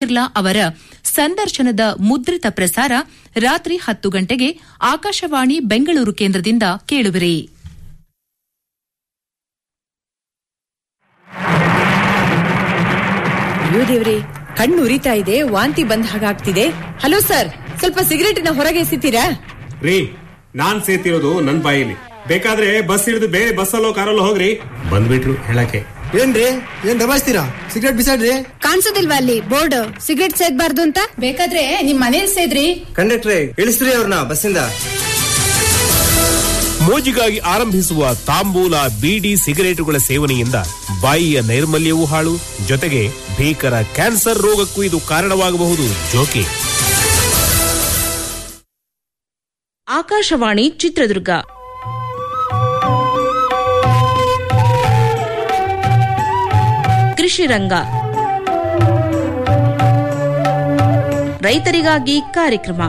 ಬಿರ್ಲಾ ಅವರ ಸಂದರ್ಶನದ ಮುದ್ರಿತ ಪ್ರಸಾರ ರಾತ್ರಿ ಹತ್ತು ಗಂಟೆಗೆ ಆಕಾಶವಾಣಿ ಬೆಂಗಳೂರು ಕೇಂದ್ರದಿಂದ ಕೇಳುವಿರಿ ಅಯ್ಯೋ ದೇವ್ರಿ ಕಣ್ಣು ಉರಿತಾ ಇದೆ ವಾಂತಿ ಬಂದ ಹಾಗಾಗ್ತಿದೆ ಹಲೋ ಸರ್ ಸ್ವಲ್ಪ ಸಿಗರೇಟಿನ ಹೊರಗೆ ಎಸಿತೀರಾ ರೀ ನಾನ್ ಸೇತಿರೋದು ನನ್ ಬಾಯಿಲಿ ಬೇಕಾದ್ರೆ ಬಸ್ ಹಿಡಿದು ಬೇರೆ ಬಸ್ಸಲ್ಲೋ ಕಾರಲ್ಲೋ ಹೋಗ್ರಿ ಬಂದ್ಬಿಟ್ರು ಹೇಳಕ್ಕೆ ಏನ್ರಿ ಏನ್ ದಬಾಯಿಸ್ತೀರಾ ಸಿಗರೇಟ್ ಬಿಸಾಡ್ರಿ ಕಾಣಿಸೋದಿಲ್ವಾ ಅಲ್ಲಿ ಬೋರ್ಡ್ ಸಿಗರೆಟ್ ಸೇದ್ಬಾರ್ದು ಅಂತ ಬೇಕಾದ್ರೆ ನಿಮ್ ಮನೇಲಿ ಸೇದ್ರಿ ಕಂಡಕ್ಟ್ರೆ ಇಳಿಸ್ರಿ ಅವ್ರನ್ನ ಬಸ್ಸಿಂದ ಮೋಜಿಗಾಗಿ ಆರಂಭಿಸುವ ತಾಂಬೂಲ ಬೀಡಿ ಸಿಗರೇಟುಗಳ ಸೇವನೆಯಿಂದ ಬಾಯಿಯ ನೈರ್ಮಲ್ಯವೂ ಹಾಳು ಜೊತೆಗೆ ಭೀಕರ ಕ್ಯಾನ್ಸರ್ ರೋಗಕ್ಕೂ ಇದು ಕಾರಣವಾಗಬಹುದು ಜೋಕೆ ಆಕಾಶವಾಣಿ ಚಿತ್ರದುರ್ಗ ಕೃಷಿ ರಂಗ ರೈತರಿಗಾಗಿ ಕಾರ್ಯಕ್ರಮ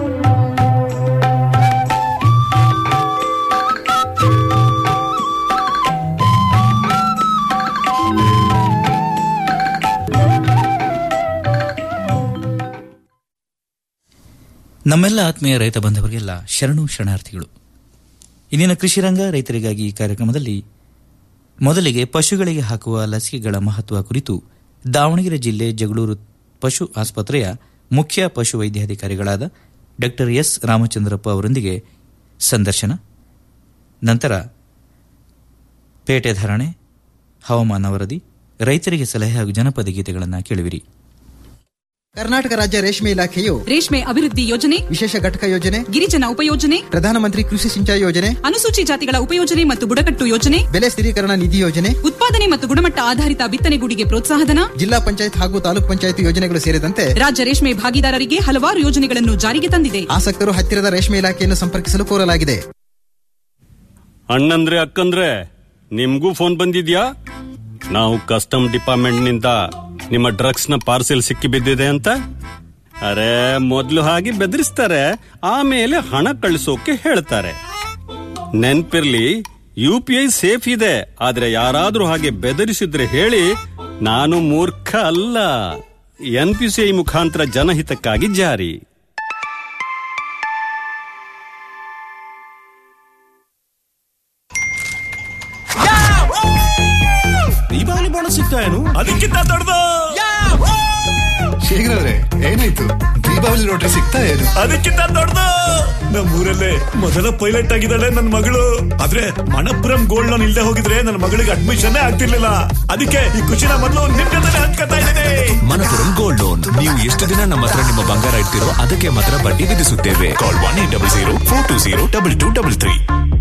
ನಮ್ಮೆಲ್ಲ ಆತ್ಮೀಯ ರೈತ ಬಾಂಧವರಿಗೆಲ್ಲ ಶರಣು ಶರಣಾರ್ಥಿಗಳು ಇಂದಿನ ಕೃಷಿ ರಂಗ ರೈತರಿಗಾಗಿ ಈ ಕಾರ್ಯಕ್ರಮದಲ್ಲಿ ಮೊದಲಿಗೆ ಪಶುಗಳಿಗೆ ಹಾಕುವ ಲಸಿಕೆಗಳ ಮಹತ್ವ ಕುರಿತು ದಾವಣಗೆರೆ ಜಿಲ್ಲೆ ಜಗಳೂರು ಪಶು ಆಸ್ಪತ್ರೆಯ ಮುಖ್ಯ ಪಶು ವೈದ್ಯಾಧಿಕಾರಿಗಳಾದ ಡಾ ಎಸ್ ರಾಮಚಂದ್ರಪ್ಪ ಅವರೊಂದಿಗೆ ಸಂದರ್ಶನ ನಂತರ ಪೇಟೆ ಧಾರಣೆ ಹವಾಮಾನ ವರದಿ ರೈತರಿಗೆ ಸಲಹೆ ಹಾಗೂ ಜನಪದ ಗೀತೆಗಳನ್ನು ಕೇಳುವಿರಿ ಕರ್ನಾಟಕ ರಾಜ್ಯ ರೇಷ್ಮೆ ಇಲಾಖೆಯು ರೇಷ್ಮೆ ಅಭಿವೃದ್ಧಿ ಯೋಜನೆ ವಿಶೇಷ ಘಟಕ ಯೋಜನೆ ಗಿರಿಜನ ಉಪಯೋಜನೆ ಪ್ರಧಾನಮಂತ್ರಿ ಕೃಷಿ ಸಿಂಚಾಯಿ ಯೋಜನೆ ಅನುಸೂಚಿ ಜಾತಿಗಳ ಉಪಯೋಜನೆ ಮತ್ತು ಬುಡಕಟ್ಟು ಯೋಜನೆ ಬೆಲೆ ಸ್ಥಿರೀಕರಣ ನಿಧಿ ಯೋಜನೆ ಉತ್ಪಾದನೆ ಮತ್ತು ಗುಣಮಟ್ಟ ಆಧಾರಿತ ಬಿತ್ತನೆಗೂಡಿಗೆ ಪ್ರೋತ್ಸಾಹಧನ ಜಿಲ್ಲಾ ಪಂಚಾಯತ್ ಹಾಗೂ ತಾಲೂಕ್ ಪಂಚಾಯತ್ ಯೋಜನೆಗಳು ಸೇರಿದಂತೆ ರಾಜ್ಯ ರೇಷ್ಮೆ ಭಾಗಿದಾರರಿಗೆ ಹಲವಾರು ಯೋಜನೆಗಳನ್ನು ಜಾರಿಗೆ ತಂದಿದೆ ಆಸಕ್ತರು ಹತ್ತಿರದ ರೇಷ್ಮೆ ಇಲಾಖೆಯನ್ನು ಸಂಪರ್ಕಿಸಲು ಕೋರಲಾಗಿದೆ ಅಣ್ಣಂದ್ರೆ ಅಕ್ಕಂದ್ರೆ ನಿಮ್ಗೂ ಫೋನ್ ಬಂದಿದ್ಯಾ ನಾವು ಕಸ್ಟಮ್ ಡಿಪಾರ್ಟ್ಮೆಂಟ್ ನಿಂದ ನಿಮ್ಮ ಡ್ರಗ್ಸ್ ನ ಪಾರ್ಸೆಲ್ ಸಿಕ್ಕಿ ಬಿದ್ದಿದೆ ಅಂತ ಅರೆ ಮೊದ್ಲು ಹಾಗೆ ಬೆದರಿಸ್ತಾರೆ ಆಮೇಲೆ ಹಣ ಕಳಿಸೋಕೆ ಹೇಳ್ತಾರೆ ನೆನ್ಪಿರ್ಲಿ ಯು ಪಿ ಐ ಸೇಫ್ ಇದೆ ಆದ್ರೆ ಯಾರಾದ್ರೂ ಹಾಗೆ ಬೆದರಿಸಿದ್ರೆ ಹೇಳಿ ನಾನು ಮೂರ್ಖ ಅಲ್ಲ ಎನ್ ಪಿ ಸಿ ಐ ಮುಖಾಂತರ ಜನಹಿತಕ್ಕಾಗಿ ಜಾರಿ ದೀಪಾವಳಿ ಬೋನಸ್ ಸಿಗ್ತಾ ಏನು ಅದಕ್ಕಿಂತ ದೊಡ್ಡದು ಶೇಖರವ್ರೆ ಏನಾಯ್ತು ದೀಪಾವಳಿ ರೋಟ್ರಿ ಸಿಗ್ತಾ ಏನು ಅದಕ್ಕಿಂತ ದೊಡ್ಡದು ನಮ್ಮೂರಲ್ಲೇ ಮೊದಲ ಪೈಲಟ್ ಆಗಿದ್ದಾಳೆ ನನ್ನ ಮಗಳು ಆದ್ರೆ ಮಣಪುರಂ ಗೋಲ್ಡ್ ಲೋನ್ ಇಲ್ಲದೆ ಹೋಗಿದ್ರೆ ನನ್ನ ಮಗಳಿಗೆ ಅಡ್ಮಿಷನ್ ಆಗ್ತಿರ್ಲಿಲ್ಲ ಅದಕ್ಕೆ ಈ ಖುಷಿನ ಮೊದಲು ನಿಮ್ ಜೊತೆ ಹಂಚ್ಕೊತಾ ಇದ್ದೇನೆ ಮನಪುರಂ ಗೋಲ್ಡ್ ಲೋನ್ ನೀವು ಎಷ್ಟು ದಿನ ನಮ್ಮ ಹತ್ರ ನಿಮ್ಮ ಬಂಗಾರ ಇಡ್ತಿರೋ ಅದಕ್ಕೆ ಮಾತ್ರ ಬಡ್ಡಿ ವಿಧಿಸುತ್ತೇವೆ call one eight double zero four two zero double two double three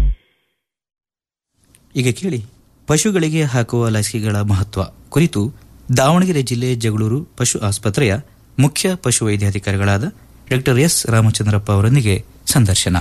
ಈಗ ಕೇಳಿ ಪಶುಗಳಿಗೆ ಹಾಕುವ ಲಸಿಕೆಗಳ ಮಹತ್ವ ಕುರಿತು ದಾವಣಗೆರೆ ಜಿಲ್ಲೆ ಜಗಳೂರು ಪಶು ಆಸ್ಪತ್ರೆಯ ಮುಖ್ಯ ಪಶು ವೈದ್ಯಾಧಿಕಾರಿಗಳಾದ ಡಾ ಎಸ್ ರಾಮಚಂದ್ರಪ್ಪ ಅವರೊಂದಿಗೆ ಸಂದರ್ಶನ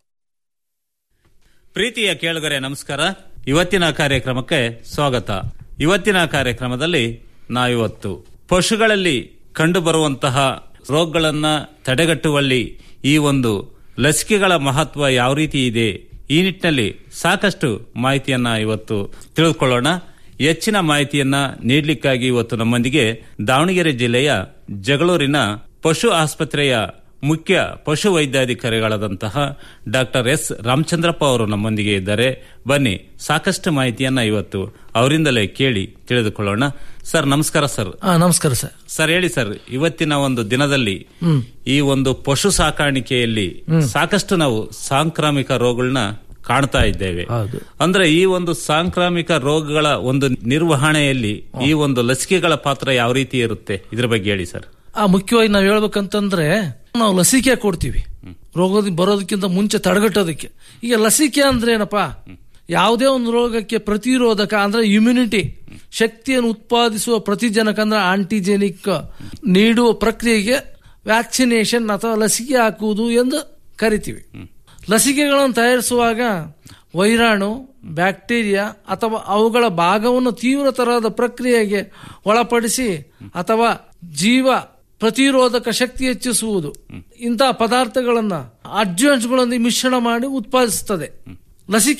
ಪ್ರೀತಿಯ ಕೇಳುಗರೆ ನಮಸ್ಕಾರ ಇವತ್ತಿನ ಕಾರ್ಯಕ್ರಮಕ್ಕೆ ಸ್ವಾಗತ ಇವತ್ತಿನ ಕಾರ್ಯಕ್ರಮದಲ್ಲಿ ನಾವಿವತ್ತು ಪಶುಗಳಲ್ಲಿ ಕಂಡುಬರುವಂತಹ ರೋಗಗಳನ್ನ ತಡೆಗಟ್ಟುವಲ್ಲಿ ಈ ಒಂದು ಲಸಿಕೆಗಳ ಮಹತ್ವ ಯಾವ ರೀತಿ ಇದೆ ಈ ನಿಟ್ಟಿನಲ್ಲಿ ಸಾಕಷ್ಟು ಮಾಹಿತಿಯನ್ನ ಇವತ್ತು ತಿಳಿದುಕೊಳ್ಳೋಣ ಹೆಚ್ಚಿನ ಮಾಹಿತಿಯನ್ನ ನೀಡಲಿಕ್ಕಾಗಿ ಇವತ್ತು ನಮ್ಮೊಂದಿಗೆ ದಾವಣಗೆರೆ ಜಿಲ್ಲೆಯ ಜಗಳೂರಿನ ಪಶು ಆಸ್ಪತ್ರೆಯ ಮುಖ್ಯ ಪಶು ವೈದ್ಯಾಧಿಕಾರಿಗಳಾದಂತಹ ಡಾಕ್ಟರ್ ಎಸ್ ರಾಮಚಂದ್ರಪ್ಪ ಅವರು ನಮ್ಮೊಂದಿಗೆ ಇದ್ದಾರೆ ಬನ್ನಿ ಸಾಕಷ್ಟು ಮಾಹಿತಿಯನ್ನ ಇವತ್ತು ಅವರಿಂದಲೇ ಕೇಳಿ ತಿಳಿದುಕೊಳ್ಳೋಣ ಸರ್ ನಮಸ್ಕಾರ ಸರ್ ನಮಸ್ಕಾರ ಸರ್ ಸರ್ ಹೇಳಿ ಸರ್ ಇವತ್ತಿನ ಒಂದು ದಿನದಲ್ಲಿ ಹ್ಮ್. ಈ ಒಂದು ಪಶು ಸಾಕಾಣಿಕೆಯಲ್ಲಿ ಹ್ಮ್. ಸಾಕಷ್ಟು ನಾವು ಸಾಂಕ್ರಾಮಿಕ ರೋಗಗಳನ್ನ ಕಾಣ್ತಾ ಇದ್ದೇವೆ ಹೌದು ಅಂದ್ರೆ ಈ ಒಂದು ಸಾಂಕ್ರಾಮಿಕ ರೋಗಗಳ ಒಂದು ನಿರ್ವಹಣೆಯಲ್ಲಿ ಈ ಒಂದು ಲಸಿಕೆಗಳ ಪಾತ್ರ ಯಾವ ರೀತಿ ಇರುತ್ತೆ ಇದ್ರ ಬಗ್ಗೆ ಹೇಳಿ ಸರ್ ಆ ಮುಖ್ಯವಾಗಿ ನಾವ್ ಹೇಳ್ಬೇಕಂತಂದ್ರೆ ನಾವು ಲಸಿಕೆ ಕೊಡ್ತೀವಿ ರೋಗದ ಬರೋದಕ್ಕಿಂತ ಮುಂಚೆ ತಡೆಗಟ್ಟೋದಕ್ಕೆ ಈಗ ಲಸಿಕೆ ಅಂದ್ರೆ ಏನಪ್ಪಾ ಯಾವುದೇ ಒಂದು ರೋಗಕ್ಕೆ ಪ್ರತಿರೋಧಕ ಅಂದ್ರೆ ಇಮ್ಯುನಿಟಿ ಶಕ್ತಿಯನ್ನು ಉತ್ಪಾದಿಸುವ ಪ್ರತಿಜನಕ ಅಂದ್ರೆ ಆಂಟಿಜೆನಿಕ್ ನೀಡುವ ಪ್ರಕ್ರಿಯೆಗೆ ವ್ಯಾಕ್ಸಿನೇಷನ್ ಅಥವಾ ಲಸಿಕೆ ಹಾಕುವುದು ಎಂದು ಕರಿತೀವಿ ಲಸಿಕೆಗಳನ್ನು ತಯಾರಿಸುವಾಗ ವೈರಾಣು ಬ್ಯಾಕ್ಟೀರಿಯಾ ಅಥವಾ ಅವುಗಳ ಭಾಗವನ್ನು ತೀವ್ರತರವಾದ ಪ್ರಕ್ರಿಯೆಗೆ ಒಳಪಡಿಸಿ ಅಥವಾ ಜೀವ ಪ್ರತಿರೋಧಕ ಶಕ್ತಿ ಹೆಚ್ಚಿಸುವುದು ಇಂತಹ ಪದಾರ್ಥಗಳನ್ನ ಅಡ್ಜುವೆಂಟ್ಸ್ಗಳೊಂದಿಗೆ ಮಿಶ್ರಣ ಮಾಡಿ ಉತ್ಪಾದಿಸುತ್ತದೆ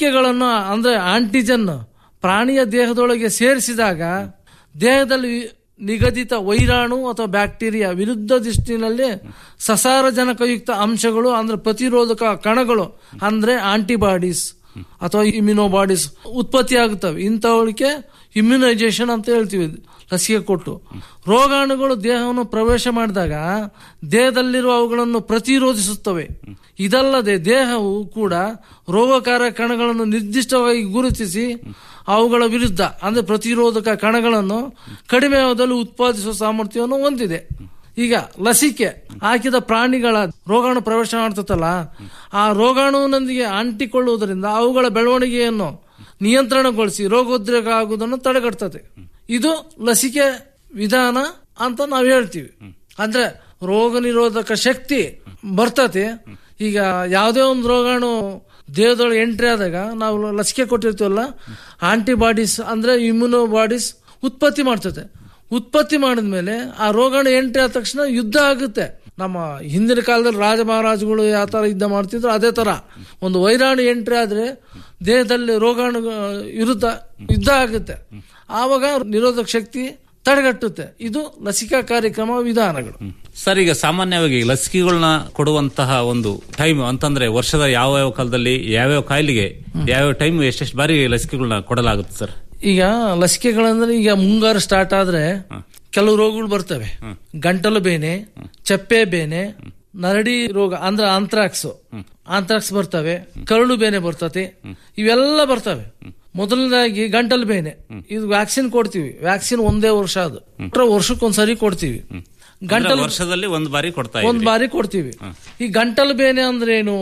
ಲಸಿಕೆಗಳನ್ನು ಅಂದ್ರೆ ಆಂಟಿಜನ್ ಪ್ರಾಣಿಯ ದೇಹದೊಳಗೆ ಸೇರಿಸಿದಾಗ ದೇಹದಲ್ಲಿ ನಿಗದಿತ ವೈರಾಣು ಅಥವಾ ಬ್ಯಾಕ್ಟೀರಿಯಾ ವಿರುದ್ಧ ದೃಷ್ಟಿನಲ್ಲಿ ಸಸಾರಜನಕಯುಕ್ತ ಅಂಶಗಳು ಅಂದ್ರೆ ಪ್ರತಿರೋಧಕ ಕಣಗಳು ಅಂದ್ರೆ ಆಂಟಿಬಾಡೀಸ್ ಅಥವಾ ಇಮ್ಯುನೋಬಾಡೀಸ್ ಉತ್ಪತ್ತಿ ಆಗುತ್ತವೆ ಇಂಥವಳಿಗೆ ಇಮ್ಯುನೈಸೇಷನ್ ಅಂತ ಹೇಳ್ತೀವಿ ಲಸಿಕೆ ಕೊಟ್ಟು ರೋಗಾಣುಗಳು ದೇಹವನ್ನು ಪ್ರವೇಶ ಮಾಡಿದಾಗ ದೇಹದಲ್ಲಿರುವ ಅವುಗಳನ್ನು ಪ್ರತಿರೋಧಿಸುತ್ತವೆ ಇದಲ್ಲದೆ ದೇಹವು ಕೂಡ ರೋಗಕಾರಕ ಕಣಗಳನ್ನು ನಿರ್ದಿಷ್ಟವಾಗಿ ಗುರುತಿಸಿ ಅವುಗಳ ವಿರುದ್ಧ ಅಂದ್ರೆ ಪ್ರತಿರೋಧಕ ಕಣಗಳನ್ನು ಕಡಿಮೆ ಅವಧಿಯಲ್ಲಿ ಉತ್ಪಾದಿಸುವ ಸಾಮರ್ಥ್ಯವನ್ನು ಹೊಂದಿದೆ ಈಗ ಲಸಿಕೆ ಹಾಕಿದ ಪ್ರಾಣಿಗಳ ರೋಗಾಣು ಪ್ರವೇಶ ಮಾಡ್ತತ್ತಲ್ಲ ಆ ರೋಗಾಣುವಿನೊಂದಿಗೆ ಅಂಟಿಕೊಳ್ಳುವುದರಿಂದ ಅವುಗಳ ಬೆಳವಣಿಗೆಯನ್ನು ನಿಯಂತ್ರಣಗೊಳಿಸಿ ರೋಗೋದ್ರೇಕ ಆಗುವುದನ್ನು ತಡೆಗಟ್ತದೆ ಇದು ಲಸಿಕೆ ವಿಧಾನ ಅಂತ ನಾವು ಹೇಳ್ತೀವಿ ಅಂದ್ರೆ ರೋಗ ನಿರೋಧಕ ಶಕ್ತಿ ಬರ್ತತೆ ಈಗ ಯಾವುದೇ ಒಂದು ರೋಗಾಣು ದೇಹದೊಳಗೆ ಎಂಟ್ರಿ ಆದಾಗ ನಾವು ಲಸಿಕೆ ಕೊಟ್ಟಿರ್ತೀವಲ್ಲ ಆಂಟಿಬಾಡೀಸ್ ಅಂದ್ರೆ ಇಮ್ಯುನೋ ಬಾಡೀಸ್ ಉತ್ಪತ್ತಿ ಮಾಡ್ತದೆ ಉತ್ಪತ್ತಿ ಮಾಡಿದ್ಮೇಲೆ ಆ ರೋಗಾಣು ಎಂಟ್ರಿ ಆದ ತಕ್ಷಣ ಯುದ್ಧ ಆಗುತ್ತೆ ನಮ್ಮ ಹಿಂದಿನ ಕಾಲದಲ್ಲಿ ರಾಜ ಮಹಾರಾಜಗಳು ಯಾವ ತರ ಯುದ್ಧ ಮಾಡ್ತಿದ್ರು ಅದೇ ತರ ಒಂದು ವೈರಾಣು ಎಂಟ್ರಿ ಆದ್ರೆ ದೇಹದಲ್ಲಿ ರೋಗಾಣು ವಿರುದ್ಧ ಯುದ್ಧ ಆಗುತ್ತೆ ಆವಾಗ ನಿರೋಧಕ ಶಕ್ತಿ ತಡೆಗಟ್ಟುತ್ತೆ ಇದು ಲಸಿಕಾ ಕಾರ್ಯಕ್ರಮ ವಿಧಾನಗಳು ಸರ್ ಈಗ ಸಾಮಾನ್ಯವಾಗಿ ಲಸಿಕೆಗಳನ್ನ ಕೊಡುವಂತಹ ಒಂದು ಟೈಮ್ ಅಂತಂದ್ರೆ ವರ್ಷದ ಯಾವ ಯಾವ ಕಾಲದಲ್ಲಿ ಯಾವ್ಯಾವ ಕಾಯಿಲೆಗೆ ಯಾವ್ಯಾವ ಟೈಮ್ ಎಷ್ಟೆಷ್ಟು ಬಾರಿ ಲಸಿಕೆಗಳನ್ನ ಕೊಡಲಾಗುತ್ತೆ ಸರ್ ಈಗ ಲಸಿಕೆಗಳಂದ್ರೆ ಈಗ ಮುಂಗಾರು ಸ್ಟಾರ್ಟ್ ಆದ್ರೆ ಕೆಲವು ರೋಗಗಳು ಬರ್ತವೆ ಗಂಟಲು ಬೇನೆ ಚಪ್ಪೆ ಬೇನೆ ನರಡಿ ರೋಗ ಅಂದ್ರೆ ಆಂಥ್ರಾಕ್ಸ್ ಆಂಥ್ರಾಕ್ಸ್ ಬರ್ತವೆ ಕರುಳು ಬೇನೆ ಬರ್ತತೆ ಇವೆಲ್ಲ ಬರ್ತವೆ ಮೊದಲನೇದಾಗಿ ಗಂಟಲು ಬೇನೆ ಇದು ವ್ಯಾಕ್ಸಿನ್ ಕೊಡ್ತೀವಿ ವ್ಯಾಕ್ಸಿನ್ ಒಂದೇ ವರ್ಷ ಅದು ವರ್ಷಕ್ಕೊಂದ್ಸರಿ ಕೊಡ್ತೀವಿ ಅಂದ್ರೆ ಗಂಟಲು ವರ್ಷದಲ್ಲಿ ಒಂದ್ ಬಾರಿ ಕೊಡ್ತಾ ಒಂದ್ ಇದ್ದೀರಿ. ಬಾರಿ ಕೊಡ್ತೀವಿ ಈ ಗಂಟಲು ಬೇನೆ ಅಂದ್ರೆ ಏನು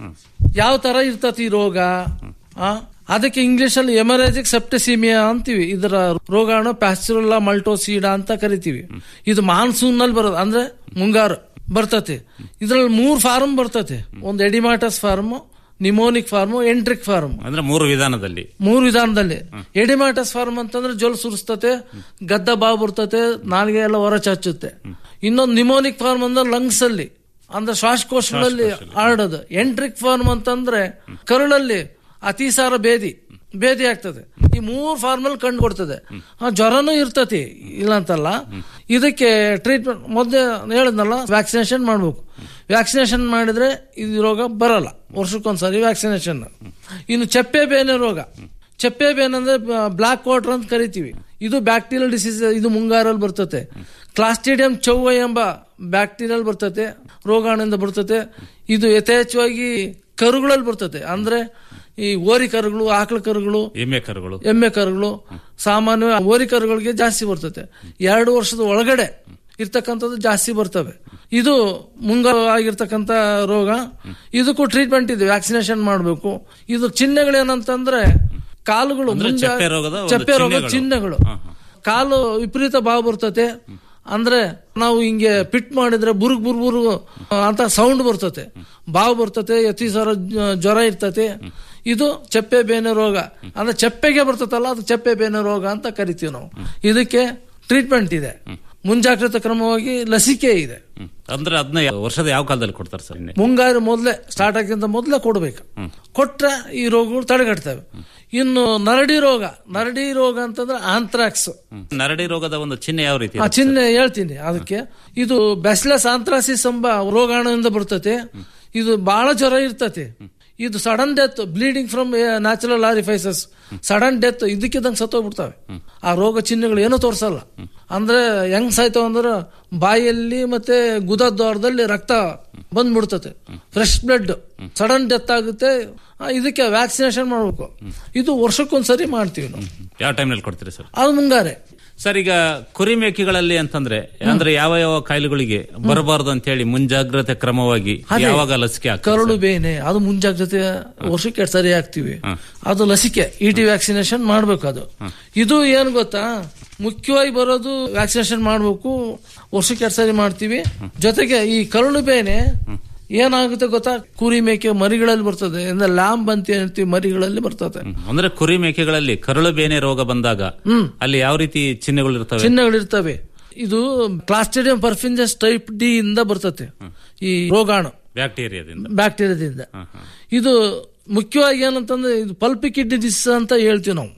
ಯಾವ ತರ ಇರ್ತತಿ ಈ ರೋಗ ಆ ಅದಕ್ಕೆ ಇಂಗ್ಲಿಷ್ ಅಲ್ಲಿ ಎಮರೇಜಿಕ್ ಸೆಪ್ಟೆಸಿಮಿಯಾ ಅಂತೀವಿ ಇದರ ರೋಗಾಣು ಪ್ಯಾಸ್ಚುರಲ್ಲ ಮಲ್ಟೋಸೀಡಾ ಅಂತ ಕರಿತೀವಿ ಇದು ಮಾನ್ಸೂನ್ ನಲ್ಲಿ ಬರೋದು ಅಂದ್ರೆ ಮುಂಗಾರು ಬರ್ತತೆ ಇದ್ರಲ್ಲಿ ಮೂರ್ ಫಾರ್ಮ್ ಬರ್ತತೆ ಒಂದು oedematous form pneumonic form enteric form ಅಂದ್ರೆ ಮೂರು ವಿಧಾನದಲ್ಲಿ ಮೂರು ವಿಧಾನದಲ್ಲಿ ಎಡಿಮಾಟಸ್ ಫಾರ್ಮ್ ಅಂತಂದ್ರೆ ಜೊಲ್ ಸುರಿಸ್ತತೆ ಗದ್ದ ಬಾವು ಬರ್ತತೆ ನಾಲ್ಗೆ ಎಲ್ಲ ಹೊರ ಚಾಚುತ್ತೆ ಇನ್ನೊಂದು ನಿಮೋನಿಕ್ ಫಾರ್ಮ್ ಅಂದ್ರೆ ಲಂಗ್ಸ್ ಅಲ್ಲಿ ಅಂದ್ರೆ ಶ್ವಾಸಕೋಶಗಳಲ್ಲಿ ಹರಡೋದು ಎಂಟ್ರಿಕ್ ಫಾರ್ಮ್ ಅಂತಂದ್ರೆ ಕರುಳಲ್ಲಿ ಅತಿಸಾರ ಬೇದಿ ಬೇದಿ ಆಗ್ತದೆ ಈ ಮೂರ್ ಫಾರ್ಮಲ್ ಕಂಡು ಕೊಡ್ತದೆ ಆ, ಜ್ವರನೂ ಇರ್ತತಿ ಇಲ್ಲ ಅಂತಲ್ಲ ಇದಕ್ಕೆ ಟ್ರೀಟ್ಮೆಂಟ್ ಮೊದಲೇ ಹೇಳಿದ್ನಲ್ಲ ವ್ಯಾಕ್ಸಿನೇಷನ್ ಮಾಡ್ಬೇಕು ವ್ಯಾಕ್ಸಿನೇಷನ್ ಮಾಡಿದ್ರೆ ಇದು ರೋಗ ಬರಲ್ಲ ವರ್ಷಕ್ಕೊಂದ್ಸರಿ ವ್ಯಾಕ್ಸಿನೇಷನ್ ಇನ್ನು ಚಪ್ಪೆ ಬೇನೆ ರೋಗ ಚಪ್ಪೆ ಬೇನೆ ಅಂದ್ರೆ ಬ್ಲಾಕ್ ವಾಟರ್ ಅಂತ ಕರಿತೀವಿ ಇದು ಬ್ಯಾಕ್ಟೀರಿಯಲ್ ಡಿಸೀಸ್ ಇದು ಮುಂಗಾರಲ್ಲಿ ಬರ್ತತೆ ಕ್ಲಾಸ್ಟಿಡಿಯಂ ಚೌವ ಎಂಬ ಬ್ಯಾಕ್ಟೀರಿಯಲ್ ಬರ್ತತೆ ರೋಗಾಣುವಿಂದ ಬರ್ತತೆ ಇದು ಯಥೇಚ್ಛವಾಗಿ ಕರುಗಳಲ್ಲಿ ಬರ್ತತೆ ಅಂದ್ರೆ ಈ ಓರಿ ಕರುಗಳು ಆಕಳ ಕರುಗಳು ಎಮ್ಮೆ ಕರುಗಳು ಎಮ್ಮೆ ಕರುಗಳು ಸಾಮಾನ್ಯ ಓರಿ ಕರುಗಳಿಗೆ ಜಾಸ್ತಿ ಬರ್ತದೆ ಎರಡು ವರ್ಷದ ಒಳಗಡೆ ಇರ್ತಕ್ಕಂಥದ್ದು ಜಾಸ್ತಿ ಬರ್ತವೆ ಇದು ಮುಂಗಾರು ಆಗಿರ್ತಕ್ಕಂಥ ರೋಗ ಇದಕ್ಕೂ ಟ್ರೀಟ್ಮೆಂಟ್ ಇದೆ ವ್ಯಾಕ್ಸಿನೇಷನ್ ಮಾಡಬೇಕು ಇದು ಚಿಹ್ನೆಗಳೇನಂತಂದ್ರೆ ಕಾಲುಗಳು ಅಂದ್ರೆ ಮುಂಜಾ- ಚಪ್ಪೆ ರೋಗದ ಒಂದು ಚಪ್ಪೆ ರೋಗ ಚಿಹ್ನೆಗಳು. ಚಿಹ್ನೆಗಳು ಕಾಲು ವಿಪರೀತ ಬಾವು ಬರ್ತತೆ ಅಂದ್ರೆ ನಾವು ಹಿಂಗೆ ಪಿಟ್ ಮಾಡಿದ್ರೆ ಬುರುಗ್ ಬುರ್ ಬುರು ಅಂತ ಸೌಂಡ್ ಬರ್ತತೆ ಬಾವು ಬರ್ತತೆ ಅತಿ ಸರ ಜ್ವರ ಇರ್ತತೆ ಇದು ಚಪ್ಪೆ ಬೇನೆ ರೋಗ ಅಂದ್ರೆ ಚಪ್ಪೆಗೆ ಬರ್ತತಲ್ಲ ಅದು ಚಪ್ಪೆ ಬೇನೆ ರೋಗ ಅಂತ ಕರಿತೀವಿ ನಾವು ಇದಕ್ಕೆ ಟ್ರೀಟ್ಮೆಂಟ್ ಇದೆ ಮುಂಜಾಗ್ರತಾ ಕ್ರಮವಾಗಿ ಲಸಿಕೆ ಇದೆ ಅಂದ್ರೆ ಅದನ್ನ ವರ್ಷದ ಯಾವ ಕಾಲದಲ್ಲಿ ಕೊಡ್ತಾರೆ ಸರ್ ಇನ್ನೇ? ಮುಂಗಾರು ಮೊದಲೇ ಸ್ಟಾರ್ಟ್ ಆಗಿಂತ ಮೊದಲೇ ಕೊಡ್ಬೇಕು ಕೊಟ್ರೆ ಈ ರೋಗಗಳು ತಡೆಗಟ್ತವೆ ಇನ್ನು ನರಡಿ ರೋಗ ನರಡಿ ರೋಗ ಅಂತಂದ್ರೆ ಆಂಥ್ರಾಕ್ಸ್ ನರಡಿ ರೋಗದ ಒಂದು ಚಿಹ್ನೆ ಯಾವ ರೀತಿ ಆ ಚಿಹ್ನೆ ಹೇಳ್ತೀನಿ ಅದಕ್ಕೆ ಇದು ಬ್ಯಾಸಿಲಸ್ ಆಂಥ್ರಾಸಿಸ್ ಎಂಬ ರೋಗಾಣುವಿಂದ ಬರ್ತತೆ ಇದು ಬಹಳ ಜ್ವರ ಇರ್ತತೆ ಇದು sudden death bleeding from natural orifices sudden death ಇದಕ್ಕಿದ್ದಂಗೆ ಸತ್ತೋಗ್ಬಿಡ್ತವೆ ಆ ರೋಗ ಚಿಹ್ನೆಗಳು ಏನೂ ತೋರಿಸಲ್ಲ ಅಂದ್ರೆ ಹೆಂಗ್ ಸಾಯ್ತಾವ ಅಂದ್ರೆ ಬಾಯಲ್ಲಿ ಮತ್ತೆ ಗುದದ್ವಾರದಲ್ಲಿ ರಕ್ತ ಬಂದ್ಬಿಡ್ತತೆ ಫ್ರೆಶ್ ಬ್ಲಡ್ ಸಡನ್ ಡೆತ್ ಆಗುತ್ತೆ ಆ, ಇದಕ್ಕೆ ವ್ಯಾಕ್ಸಿನೇಷನ್ ಮಾಡ್ಬೇಕು ಇದು ವರ್ಷಕ್ಕೊಂದ್ಸರಿ ಮಾಡ್ತೀವಿ ನಾವು ಯಾವ ಟೈಮ್ನಲ್ಲಿ ಕೊಡ್ತೀರಿ ಸರ್ ಅದು ಮುಂಗಾರೆ ಸರ್ ಈಗ ಕುರಿ ಮೇಕೆಗಳಲ್ಲಿ ಅಂತಂದ್ರೆ ಅಂದ್ರೆ ಯಾವ ಯಾವ ಕಾಯಿಲೆಗಳಿಗೆ ಬರಬಾರದು ಅಂತ ಹೇಳಿ ಮುಂಜಾಗ್ರತೆ ಕ್ರಮವಾಗಿ ಅದೇ. ಯಾವಾಗ ಲಸಿಕೆ ಹಾಕ್ತಾರೆ ಕರಳು ಬೇನೆ ಅದು ಮುಂಜಾಗ್ರತೆ ವರ್ಷಕ್ಕೆ ಎರಡ್ ಸರಿ ಹಾಕ್ತಿವಿ ಅದು ಲಸಿಕೆ ಇ ಟಿ ವ್ಯಾಕ್ಸಿನೇಷನ್ ಮಾಡ್ಬೇಕು ಅದು ಇದು ಏನ್ ಗೊತ್ತಾ ಮುಖ್ಯವಾಗಿ ಬರೋದು ವ್ಯಾಕ್ಸಿನೇಷನ್ ಮಾಡ್ಬೇಕು ವರ್ಷಕ್ಕೆ ಎರಡ್ ಸರಿ ಮಾಡ್ತೀವಿ ಜೊತೆಗೆ ಈ ಕರಳು ಬೇನೆ ಏನಾಗುತ್ತೆ ಗೊತ್ತಾ ಕುರಿ ಮೇಕೆ ಮರಿಗಳಲ್ಲಿ ಬರ್ತದೆ ಅಂದ್ರೆ ಲ್ಯಾಂಬ್ ಅಂತ ಹೇಳ್ತೀವಿ ಮರಿಗಳಲ್ಲಿ ಬರ್ತದೆ ಅಂದ್ರೆ ಕುರಿ ಮೇಕೆಗಳಲ್ಲಿ ಕರಳು ಬೇನೆ ರೋಗ ಬಂದಾಗ ಅಲ್ಲಿ ಯಾವ ರೀತಿ ಚಿಹ್ನೆಗಳು ಇರ್ತವೆ ಚಿಹ್ನೆಗಳಿರ್ತವೆ ಇದು ಕ್ಲಾಸ್ಟೇಡಿಯಂ ಪರ್ಫಿಂಜಸ್ ಟೈಪ್ ಡಿ ಇಂದ ಬರ್ತತೆ ಈ ರೋಗಾಣು ಬ್ಯಾಕ್ಟೀರಿಯಾದಿಂದ ಬ್ಯಾಕ್ಟೀರಿಯಾದಿಂದ ಇದು ಮುಖ್ಯವಾಗಿ ಏನಂತಂದ್ರೆ ಇದು ಪಲ್ಪಿ ಕಿಡ್ನಿ ಡಿಸೀಸ್ ಅಂತ ಹೇಳ್ತೀವಿ ನಾವು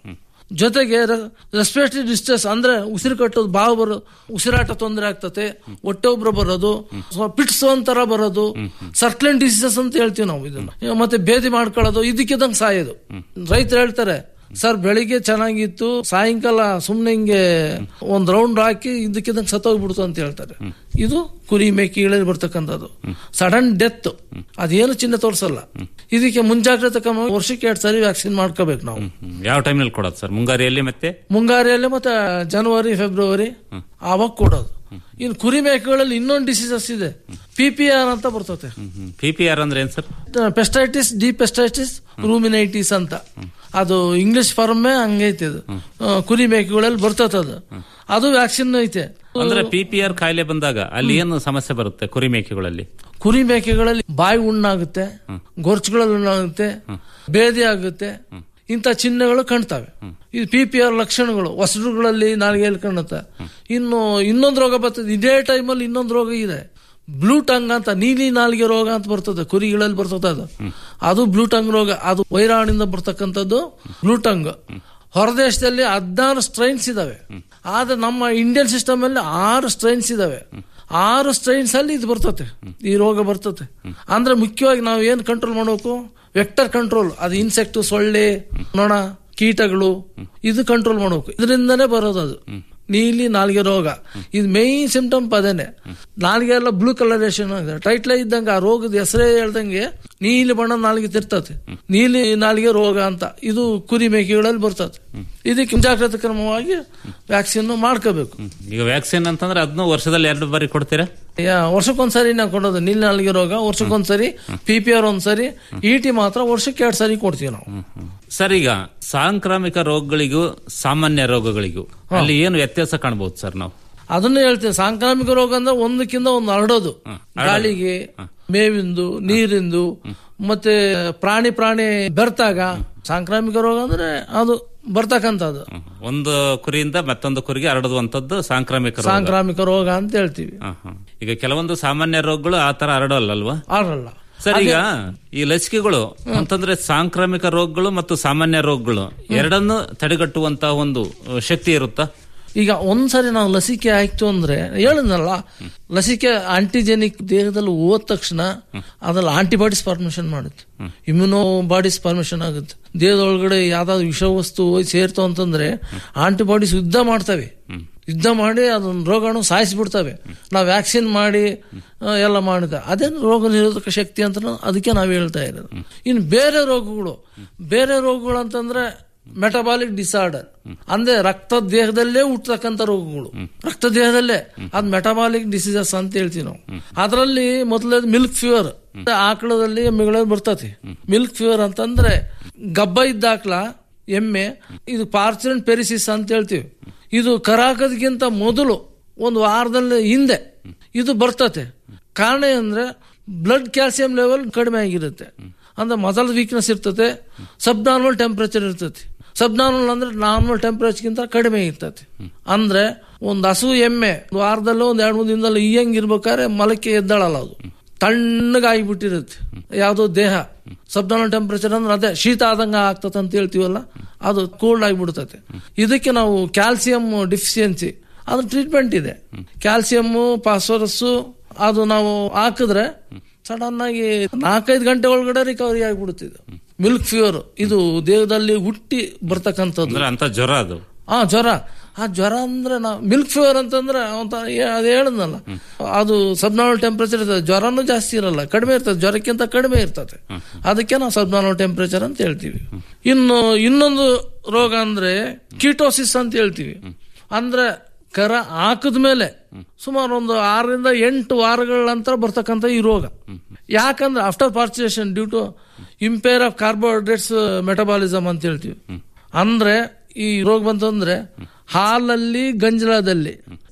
ಜೊತೆಗೆ ರೆಸ್ಪಿರೇಟರಿ ಡಿಸ್ಟ್ರೆಸ್ ಅಂದ್ರೆ ಉಸಿರು ಕಟ್ಟೋದು ಬಾವು ಬರೋದು ಉಸಿರಾಟ ತೊಂದರೆ ಆಗ್ತತೆ ಹೊಟ್ಟೆ ಒಬ್ರು ಬರೋದು ಪಿಟ್ಸ್ ಒಂಥರ ಬರೋದು ಸರ್ಕ್ಲೆನ್ ಡಿಸೀಸಸ್ ಅಂತ ಹೇಳ್ತೀವಿ ನಾವು ಇದನ್ನ ಮತ್ತೆ ಭೇದಿ ಮಾಡ್ಕೊಳ್ಳೋದು ಇದಕ್ಕಿದಂಗೆ ಸಾಯೋದು ರೈತರು ಹೇಳ್ತಾರೆ ಸರ್ ಬೆಳಿಗ್ಗೆ ಚೆನ್ನಾಗಿತ್ತು ಸಾಯಂಕಾಲ ಸುಮ್ನೆ ಹಿಂಗೆ ಒಂದ್ ರೌಂಡ್ ಹಾಕಿ ಇದಕ್ಕಿದಂಗೆ ಸತ್ತೋಗ್ಬಿಡ್ತು ಅಂತ ಹೇಳ್ತಾರೆ ಇದು ಕುರಿ ಮೇಕೆ ಇಳಲ್ಲಿ ಬರ್ತಕ್ಕಂಥದ್ದು ಸಡನ್ ಡೆತ್ ಅದೇನು ಚಿಹ್ನೆ ತೋರಿಸಲ್ಲ ಇದಕ್ಕೆ ಮುಂಜಾಗ್ರತೆ ಕ್ರಮ ವರ್ಷಕ್ಕೆ ಎರಡು ಸರಿ ವ್ಯಾಕ್ಸಿನ್ ಮಾಡ್ಕೋಬೇಕು ನಾವು ಯಾವ ಟೈಮ್ನಲ್ಲಿ ಕೊಡೋದು ಸರ್ ಮುಂಗಾರಿಯಲ್ಲಿ ಮತ್ತೆ ಮುಂಗಾರಿಯಲ್ಲಿ ಮತ್ತೆ ಜನವರಿ ಫೆಬ್ರವರಿ ಆವಾಗ ಕೊಡೋದು ಇನ್ನು ಕುರಿ ಮೇಕೆಗಳಲ್ಲಿ ಇನ್ನೊಂದು ಡಿಸೀಸಸ್ ಇದೆ ಪಿ ಪಿ ಆರ್ ಅಂತ ಬರ್ತದೆ ಪಿ ಪಿ ಆರ್ ಅಂದ್ರೆ ಏನ್ ಸರ್ ಪೆಸ್ಟೈಟಿಸ್ ಡಿ ಪೆಸ್ಟೈಟಿಸ್ ರೂಮಿನೈಟಿಸ್ ಅಂತ ಅದು ಇಂಗ್ಲಿಷ್ ಫಾರ್ಮೇ ಹಂಗೈತೆ ಅದು ಆ, ಕುರಿ ಮೇಕೆಗಳಲ್ಲಿ ಬರ್ತದೆ ಅದು ಅದು ವ್ಯಾಕ್ಸಿನ್ ಐತೆ ಅಂದ್ರೆ ಪಿ ಪಿ ಆರ್ ಕಾಯಿಲೆ ಬಂದಾಗ ಅಲ್ಲಿ ಏನು ಸಮಸ್ಯೆ ಬರುತ್ತೆ ಕುರಿ ಮೇಕೆಗಳಲ್ಲಿ ಕುರಿ ಮೇಕೆಗಳಲ್ಲಿ ಬಾಯಿ ಹುಣ್ಣಾಗುತ್ತೆ ಗೊರ್ಚುಗಳಲ್ಲಿ ಹುಣ್ಣಾಗುತ್ತೆ ಬೇದಿ ಆಗುತ್ತೆ ಇಂಥ ಚಿಹ್ನೆಗಳು ಕಾಣ್ತವೆ ಇದು ಪಿ ಪಿ ಆರ್ ಲಕ್ಷಣಗಳು ಹೊಸಡುಗಳಲ್ಲಿ ನಾಲಿಗೆಯಲ್ಲಿ ಕಾಣುತ್ತೆ ಇನ್ನು ಇನ್ನೊಂದು ರೋಗ ಬರ್ತದೆ ಇದೇ ಟೈಮಲ್ಲಿ ಇನ್ನೊಂದು ರೋಗ ಇದೆ ಬ್ಲೂ ಟಂಗ್ ಅಂತ ನೀಲಿ ನಾಲಿಗೆ ರೋಗ ಅಂತ ಬರ್ತದೆ ಕುರಿಗಳಲ್ಲಿ ಬರ್ತದೆ ಅದು ಅದು ಬ್ಲೂ ಟಂಗ್ ರೋಗ ಅದು ವೈರಾಣಿಂದ ಬರ್ತಕ್ಕಂಥದ್ದು ಬ್ಲೂ ಟಂಗ್ ಹೊರದೇಶದಲ್ಲಿ ಹದಿನಾರು ಸ್ಟ್ರೈನ್ಸ್ ಇದಾವೆ ಆದ್ರೆ ನಮ್ಮ ಇಂಡಿಯನ್ ಸಿಸ್ಟಮ್ ಅಲ್ಲಿ ಆರು ಸ್ಟ್ರೈನ್ಸ್ ಇದಾವೆ ಆರು ಸ್ಟ್ರೈನ್ಸ್ ಅಲ್ಲಿ ಇದು ಬರ್ತತೆ ಈ ರೋಗ ಬರ್ತತೆ ಅಂದ್ರೆ ಮುಖ್ಯವಾಗಿ ನಾವು ಏನ್ ಕಂಟ್ರೋಲ್ ಮಾಡಬೇಕು ವೆಕ್ಟರ್ ಕಂಟ್ರೋಲ್ ಅದು ಇನ್ಸೆಕ್ಟ್ ಸೊಳ್ಳೆ ನೊಣ ಕೀಟಗಳು ಇದು ಕಂಟ್ರೋಲ್ ಮಾಡಬೇಕು ಇದರಿಂದನೇ ಬರೋದು ಅದು ನೀಲಿ ನಾಲಿಗೆ ರೋಗ ಇದು ಮೇನ್ ಸಿಂಪ್ಟಮ್ ಅದೇನೆ ನಾಲಿಗೆ ಎಲ್ಲ ಬ್ಲೂ ಕಲರೇಷನ್ ಟೈಟ್ಲೇ ಇದ್ದಂಗೆ ಆ ರೋಗದ ಹೆಸರೇ ಹೇಳ್ದಂಗೆ ನೀಲಿ ಬಣ್ಣ ನಾಲಿಗೆ ತಿರ್ತತೆ ನೀಲಿ ನಾಲಿಗೆ ರೋಗ ಅಂತ ಇದು ಕುರಿ ಮೇಕೆಗಳಲ್ಲಿ ಬರ್ತದೆ ಇದಕ್ಕೆ ಮುಂಜಾಗ್ರತಾ ಕ್ರಮವಾಗಿ ವ್ಯಾಕ್ಸಿನ್ ಮಾಡ್ಕೋಬೇಕು ಈಗ ವ್ಯಾಕ್ಸಿನ್ ಅಂತಂದ್ರೆ ಅದನ್ನು ವರ್ಷದಲ್ಲಿ ಎರಡು ಬಾರಿ ಕೊಡ್ತೀರಾ ಯಾ- ವರ್ಷಕ್ಕೊಂದ್ಸರಿ ನಾವು ಕೊಡೋದು ನೀಲಿ ನಾಲಿಗೆ ರೋಗ ವರ್ಷಕ್ಕೊಂದ್ಸರಿ ಪಿ ಪಿ ಆರ್ ಒಂದ್ಸರಿ ಇ ಟಿ ಮಾತ್ರ ವರ್ಷಕ್ಕೆ ಎರಡು ಸರಿ ಕೊಡ್ತೀವಿ ನಾವು ಸರ್ ಈಗ ಸಾಂಕ್ರಾಮಿಕ ರೋಗಗಳಿಗೂ ಸಾಮಾನ್ಯ ರೋಗಗಳಿಗೂ ಅಲ್ಲಿ ಏನು ವ್ಯತ್ಯಾಸ ಕಾಣಬಹುದು ಸರ್ ನಾವು ಅದನ್ನ ಹೇಳ್ತೇವೆ ಸಾಂಕ್ರಾಮಿಕ ರೋಗ ಅಂದ್ರೆ ಒಂದಕ್ಕಿಂತ ಒಂದು ಹರಡೋದು ಗಾಳಿಗೆ ಮೇವಿಂದು ನೀರಿಂದು ಮತ್ತೆ ಪ್ರಾಣಿ ಪ್ರಾಣಿ ಬೆರ್ತಾಗ ಸಾಂಕ್ರಾಮಿಕ ರೋಗ ಅಂದ್ರೆ ಅದು ಬರ್ತಕ್ಕಂಥದ್ದು ಒಂದು ಕುರಿಯಿಂದ ಮತ್ತೊಂದು ಕುರಿಗೆ ಹರಡುವಂತದ್ದು ಸಾಂಕ್ರಾಮಿಕ ರೋಗ ಸಾಂಕ್ರಾಮಿಕ ರೋಗ ಅಂತ ಹೇಳ್ತೀವಿ ಹ, ಹ. ಈಗ ಕೆಲವೊಂದು ಸಾಮಾನ್ಯ ರೋಗಗಳು ಆ ತರ ಹರಡೋಲ್ಲಲ್ವಾ ಆಡಲ್ಲ ಸರ್ ಈಗ ಈ ಲಸಿಕೆಗಳು ಅಂತಂದ್ರೆ ಸಾಂಕ್ರಾಮಿಕ ರೋಗಗಳು ಮತ್ತು ಸಾಮಾನ್ಯ ರೋಗಗಳು ಎರಡನ್ನು ತಡೆಗಟ್ಟುವಂತಹ ಒಂದು ಅಹ್, ಶಕ್ತಿ ಇರುತ್ತಾ ಈಗ ಒಂದ್ಸರಿ ನಾವು ಲಸಿಕೆ ಆಯ್ತು ಅಂದ್ರೆ ಹೇಳಿದ್ನಲ್ಲ ಲಸಿಕೆ ಆಂಟಿಜೆನಿಕ್ ದೇಹದಲ್ಲಿ ಹೋದ ತಕ್ಷಣ ಅದ್ರಲ್ಲಿ ಆಂಟಿಬಾಡೀಸ್ ಫಾರ್ಮೇಶನ್ ಮಾಡುತ್ತೆ ಇಮ್ಯುನೋ ಬಾಡೀಸ್ ಫಾರ್ಮೇಶನ್ ಆಗುತ್ತೆ ದೇಹದೊಳಗಡೆ ಯಾವ್ದಾದ್ರು ವಿಷವಸ್ತು ಹೋಗಿ ಸೇರ್ತು ಅಂತಂದ್ರೆ ಆಂಟಿಬಾಡೀಸ್ ಯುದ್ಧ ಮಾಡ್ತವೆ ಯುದ್ಧ ಮಾಡಿ ಅದನ್ನ ರೋಗಾಣು ಸಾಯಿಸ್ಬಿಡ್ತವೆ ನಾವು ವ್ಯಾಕ್ಸಿನ್ ಮಾಡಿ ಆ, ಎಲ್ಲ ಮಾಡಿದ ಅದೇನು ರೋಗ ನಿರೋಧಕ ಶಕ್ತಿ ಅಂತ ಅದಕ್ಕೆ ನಾವು ಹೇಳ್ತಾ ಇರೋದು ಇನ್ನು ಬೇರೆ ರೋಗಗಳು ಬೇರೆ ರೋಗಗಳು ಅಂತಂದ್ರೆ ಮೆಟಬಾಲಿಕ್ ಡಿಸಾರ್ಡರ್ ಅಂದ್ರೆ ರಕ್ತ ದೇಹದಲ್ಲೇ ಹುಟ್ಟತಕ್ಕಂತ ರೋಗಗಳು ರಕ್ತ ದೇಹದಲ್ಲೇ ಅದ್ ಮೆಟಬಾಲಿಕ್ ಡಿಸೀಸಸ್ ಅಂತ ಹೇಳ್ತೀವಿ ನಾವು ಅದರಲ್ಲಿ ಮೊದಲನೇದು ಮಿಲ್ಕ್ ಫೀವರ್ ಆಕಳದಲ್ಲಿ ಎಮ್ಮೆಗಳಲ್ಲಿ ಬರ್ತತಿ ಮಿಲ್ಕ್ ಫೀವರ್ ಅಂತಂದ್ರೆ ಗಬ್ಬ ಇದ್ದ ಆಕಳ ಎಮ್ಮೆ ಇದು ಪಾರ್ಚನ್ ಪೆರಿಸಿಸ್ ಅಂತ ಹೇಳ್ತೀವಿ ಇದು ಕರಾಕದ್ಗಿಂತ ಮೊದಲು ಒಂದು ವಾರದಲ್ಲಿ ಹಿಂದೆ ಇದು ಬರ್ತತೆ ಕಾರಣ ಅಂದ್ರೆ ಬ್ಲಡ್ ಕ್ಯಾಲ್ಸಿಯಂ ಲೆವೆಲ್ ಕಡಿಮೆ ಆಗಿರುತ್ತೆ ಅಂದ್ರೆ ಮೊದಲ ವೀಕ್ನೆಸ್ ಇರ್ತದೆ ಸಬ್ ನಾರ್ಮಲ್ ಟೆಂಪರೇಚರ್ ಇರ್ತದೆ ಸಬ್ ನಾರ್ಮಲ್ ಅಂದ್ರೆ ನಾರ್ಮಲ್ ಟೆಂಪರೇಚರ್ಗಿಂತ ಕಡಿಮೆ ಇರ್ತದೆ ಅಂದ್ರೆ ಒಂದು ಹಸು ಎಮ್ಮೆ ಒಂದು ವಾರದಲ್ಲೂ ಒಂದ್ ಎರಡು ಮೂರು ದಿನದಲ್ಲಿ ಇಯಂಗ್ ಇರ್ಬೇಕಾದ್ರೆ ಮಲಕ್ಕೆ ಎದ್ದಾಳಲ್ಲ ಅದು ತಣ್ಣಗಾಗಿಬಿಟ್ಟಿರುತ್ತೆ ಯಾವುದೋ ದೇಹ ಸಬ್ ನಾರ್ಮಲ್ ಟೆಂಪರೇಚರ್ ಅಂದ್ರೆ ಅದೇ ಶೀತ ಆದಂಗ ಆಗ್ತದೆ ಅಂತ ಹೇಳ್ತೀವಲ್ಲ ಅದು ಕೋಲ್ಡ್ ಆಗಿಬಿಡ್ತದೆ ಇದಕ್ಕೆ ನಾವು ಕ್ಯಾಲ್ಸಿಯಂ ಡಿಫಿಷಿಯನ್ಸಿ ಅದು ಟ್ರೀಟ್ಮೆಂಟ್ ಇದೆ ಕ್ಯಾಲ್ಸಿಯಂ ಫಾಸ್ಫರಸ್ ಅದು ನಾವು ಹಾಕಿದ್ರೆ ಸಡನ್ ಆಗಿ ನಾಲ್ಕೈದು ಗಂಟೆ ಒಳಗಡೆ ರಿಕವರಿ ಆಗಿಬಿಡುತ್ತಿದೆ ಮಿಲ್ಕ್ ಫೀವರ್ ಇದು ದೇಹದಲ್ಲಿ ಹುಟ್ಟಿ ಬರ್ತಕ್ಕಂಥದ್ದು ಅಂದ್ರೆ ಅಂತ ಜ್ವರ ಅದು ಆ ಜ್ವರ ಆ ಜ್ವರ ಅಂದ್ರೆ ನಾವು ಮಿಲ್ಕ್ ಫೀವರ್ ಅಂತಂದ್ರೆ ಒಂಥರ ಏ- ಅದು ಹೇಳದ್ನಲ್ಲ ಅದು ಸಬ್ನಾರ್ಮಲ್ ಟೆಂಪರೇಚರ್ ಇರ್ತದೆ ಜ್ವರನೂ ಜಾಸ್ತಿ ಇರಲ್ಲ ಕಡಿಮೆ ಇರ್ತದೆ ಜ್ವರಕ್ಕಿಂತ ಕಡಿಮೆ ಇರ್ತದೆ ಅದಕ್ಕೆ ನಾವು ಸಬ್ನಾರ್ಮಲ್ ಟೆಂಪರೇಚರ್ ಅಂತ ಹೇಳ್ತೀವಿ ಇನ್ನು ಇನ್ನೊಂದು ರೋಗ ಅಂದ್ರೆ ಕೀಟೋಸಿಸ್ ಅಂತ ಹೇಳ್ತೀವಿ ಅಂದ್ರೆ ಕರ ಹಾಕದ ಮೇಲೆ ಸುಮಾರು ಒಂದು ಆರರಿಂದ ಎಂಟು ವಾರಗಳ ನಂತರ ಬರ್ತಕ್ಕಂಥ ಈ ರೋಗ ಯಾಕಂದ್ರೆ after parturition due to impair of carbohydrates metabolism ಅಂತ ಹೇಳ್ತೀವಿ ಅಂದ್ರೆ ಈ ರೋಗ ಬಂತಂದ್ರೆ ಹಾಲಲ್ಲಿ ಗಂಜಲದಲ್ಲಿ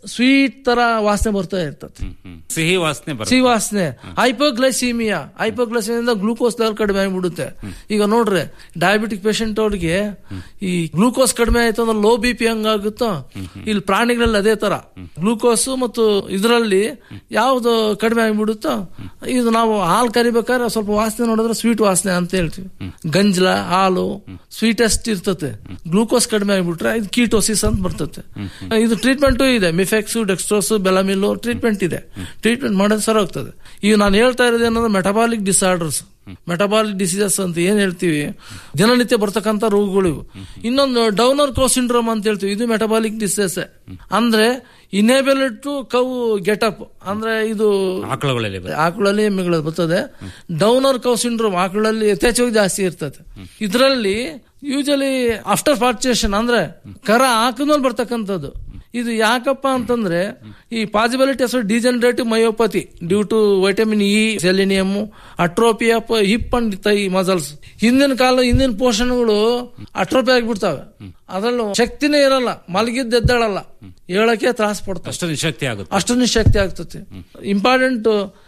ಸ್ವೀಟ್ ತರ ವಾಸನೆ ಬರ್ತಾ ಇರ್ತದೆ ಸಿಹಿ ವಾಸನೆ ಬರುತ್ತೆ ಸಿಹಿ ವಾಸನೆ ಹೈಪೋಗ್ಲೈಸೀಮಿಯಾ ಹೈಪೋಗ್ಲೈಸೀಮಿಯಿಂದ ಗ್ಲೂಕೋಸ್ ಲೆವೆಲ್ ಕಡಿಮೆ ಆಗಿಬಿಡುತ್ತೆ ಈಗ ನೋಡ್ರಿ ಡಯಾಬಿಟಿಕ್ ಪೇಷಂಟ್ ಅವ್ರಿಗೆ ಈ ಗ್ಲೂಕೋಸ್ ಕಡಿಮೆ ಆಯ್ತು ಅಂದ್ರೆ ಲೋ ಬಿ ಪಿ ಹಂಗಾಗುತ್ತೋ ಇಲ್ಲಿ ಪ್ರಾಣಿಗಳಲ್ಲಿ ಅದೇ ತರ ಗ್ಲೂಕೋಸ್ ಮತ್ತು ಇದರಲ್ಲಿ ಯಾವ್ದು ಕಡಿಮೆ ಆಗಿಬಿಡುತ್ತೋ ಇದು ನಾವು ಹಾಲು ಕರಿಬೇಕಾದ್ರೆ ಸ್ವಲ್ಪ ವಾಸನೆ ನೋಡಿದ್ರೆ ಸ್ವೀಟ್ ವಾಸನೆ ಅಂತ ಹೇಳ್ತೀವಿ ಗಂಜಲ ಹಾಲು ಸ್ವೀಟೆಸ್ಟ್ ಇರ್ತತೆ ಗ್ಲೂಕೋಸ್ ಕಡಿಮೆ ಆಗಿಬಿಟ್ರೆ ಇದು ಕೀಟೋಸಿಸ್ ಅಂತ ಬರ್ತತೆ ಇದು ಟ್ರೀಟ್ಮೆಂಟು ಇದೆ ಮಿಫೆಕ್ಸ್ ಡೆಕ್ಸ್ಟ್ರೋಸ್ ಬೆಲಮಿಲ್ ಟ್ರೀಟ್ಮೆಂಟ್ ಇದೆ ಟ್ರೀಟ್ಮೆಂಟ್ ಮಾಡೋದು ಸರಿ ಹೋಗ್ತದೆ ಈಗ ನಾನು ಹೇಳ್ತಾ ಇರೋದು ಏನಂದ್ರೆ ಮೆಟಬಾಲಿಕ್ ಡಿಸಾರ್ಡರ್ಸ್ ಮೆಟಬಾಲಿಕ್ ಡಿಸೀಸಸ್ ಅಂತ ಏನ್ ಹೇಳ್ತೀವಿ ದಿನನಿತ್ಯ ಬರ್ತಕ್ಕಂಥ ರೋಗಗಳು ಇವು ಇನ್ನೊಂದು ಡೌನರ್ ಕೋ ಸಿಂಡ್ರೋಮ್ ಅಂತ ಹೇಳ್ತೀವಿ ಇದು ಮೆಟಬಾಲಿಕ್ ಡಿಸೀಸ್ ಅಂದ್ರೆ ಇನೇಬಲ್ ಟು ಕೌ ಗೆಟಪ್ ಅಂದ್ರೆ ಇದು ಆಕಳುಗಳಲ್ಲಿ ಬರುತ್ತೆ. ಆಕಳಲ್ಲಿ ಎಮ್ಮೆಗಳಲ್ಲಿ ಬರ್ತದೆ ಡೌನರ್ ಕೌ ಸಿಂಡ್ರೋಮ್ ಆಕಳಲ್ಲಿ ಯಥೇಚ್ಛವಾಗಿ ಜಾಸ್ತಿ ಇರ್ತದೆ ಇದರಲ್ಲಿ ಯೂಶಲಿ ಆಫ್ಟರ್ ಪಾರ್ಚೇಷನ್ ಅಂದ್ರೆ ಕರ ಹಾಕಿದ್ಮೇಲೆ ಬರ್ತಕ್ಕಂಥದ್ದು ಇದು ಯಾಕಪ್ಪ ಅಂತಂದ್ರೆ ಈ possibility of degenerative myopathy due to vitamin E selenium atrophy of hip and thigh muscles ಹಿಂದಿನ ಕಾಲ ಹಿಂದಿನ ಪೋಷಣಗಳು ಅಟ್ರೋಪಿ ಆಗಿಬಿಡ್ತಾವೆ ಅದ್ರಲ್ಲೂ ಶಕ್ತಿನೇ ಇರಲ್ಲ ಮಲಗಿದ್ದು ಎದ್ದಾಳಲ್ಲ ಹೇಳಕ್ಕೆ ತ್ರಾಸ ಪಡ್ತಾವೆ ಅಷ್ಟು ನಿಶಕ್ತಿ ಆಗುತ್ತೆ ಅಷ್ಟು ನಿಶಕ್ತಿ ಆಗ್ತದೆ ಇಂಪಾರ್ಟೆಂಟ್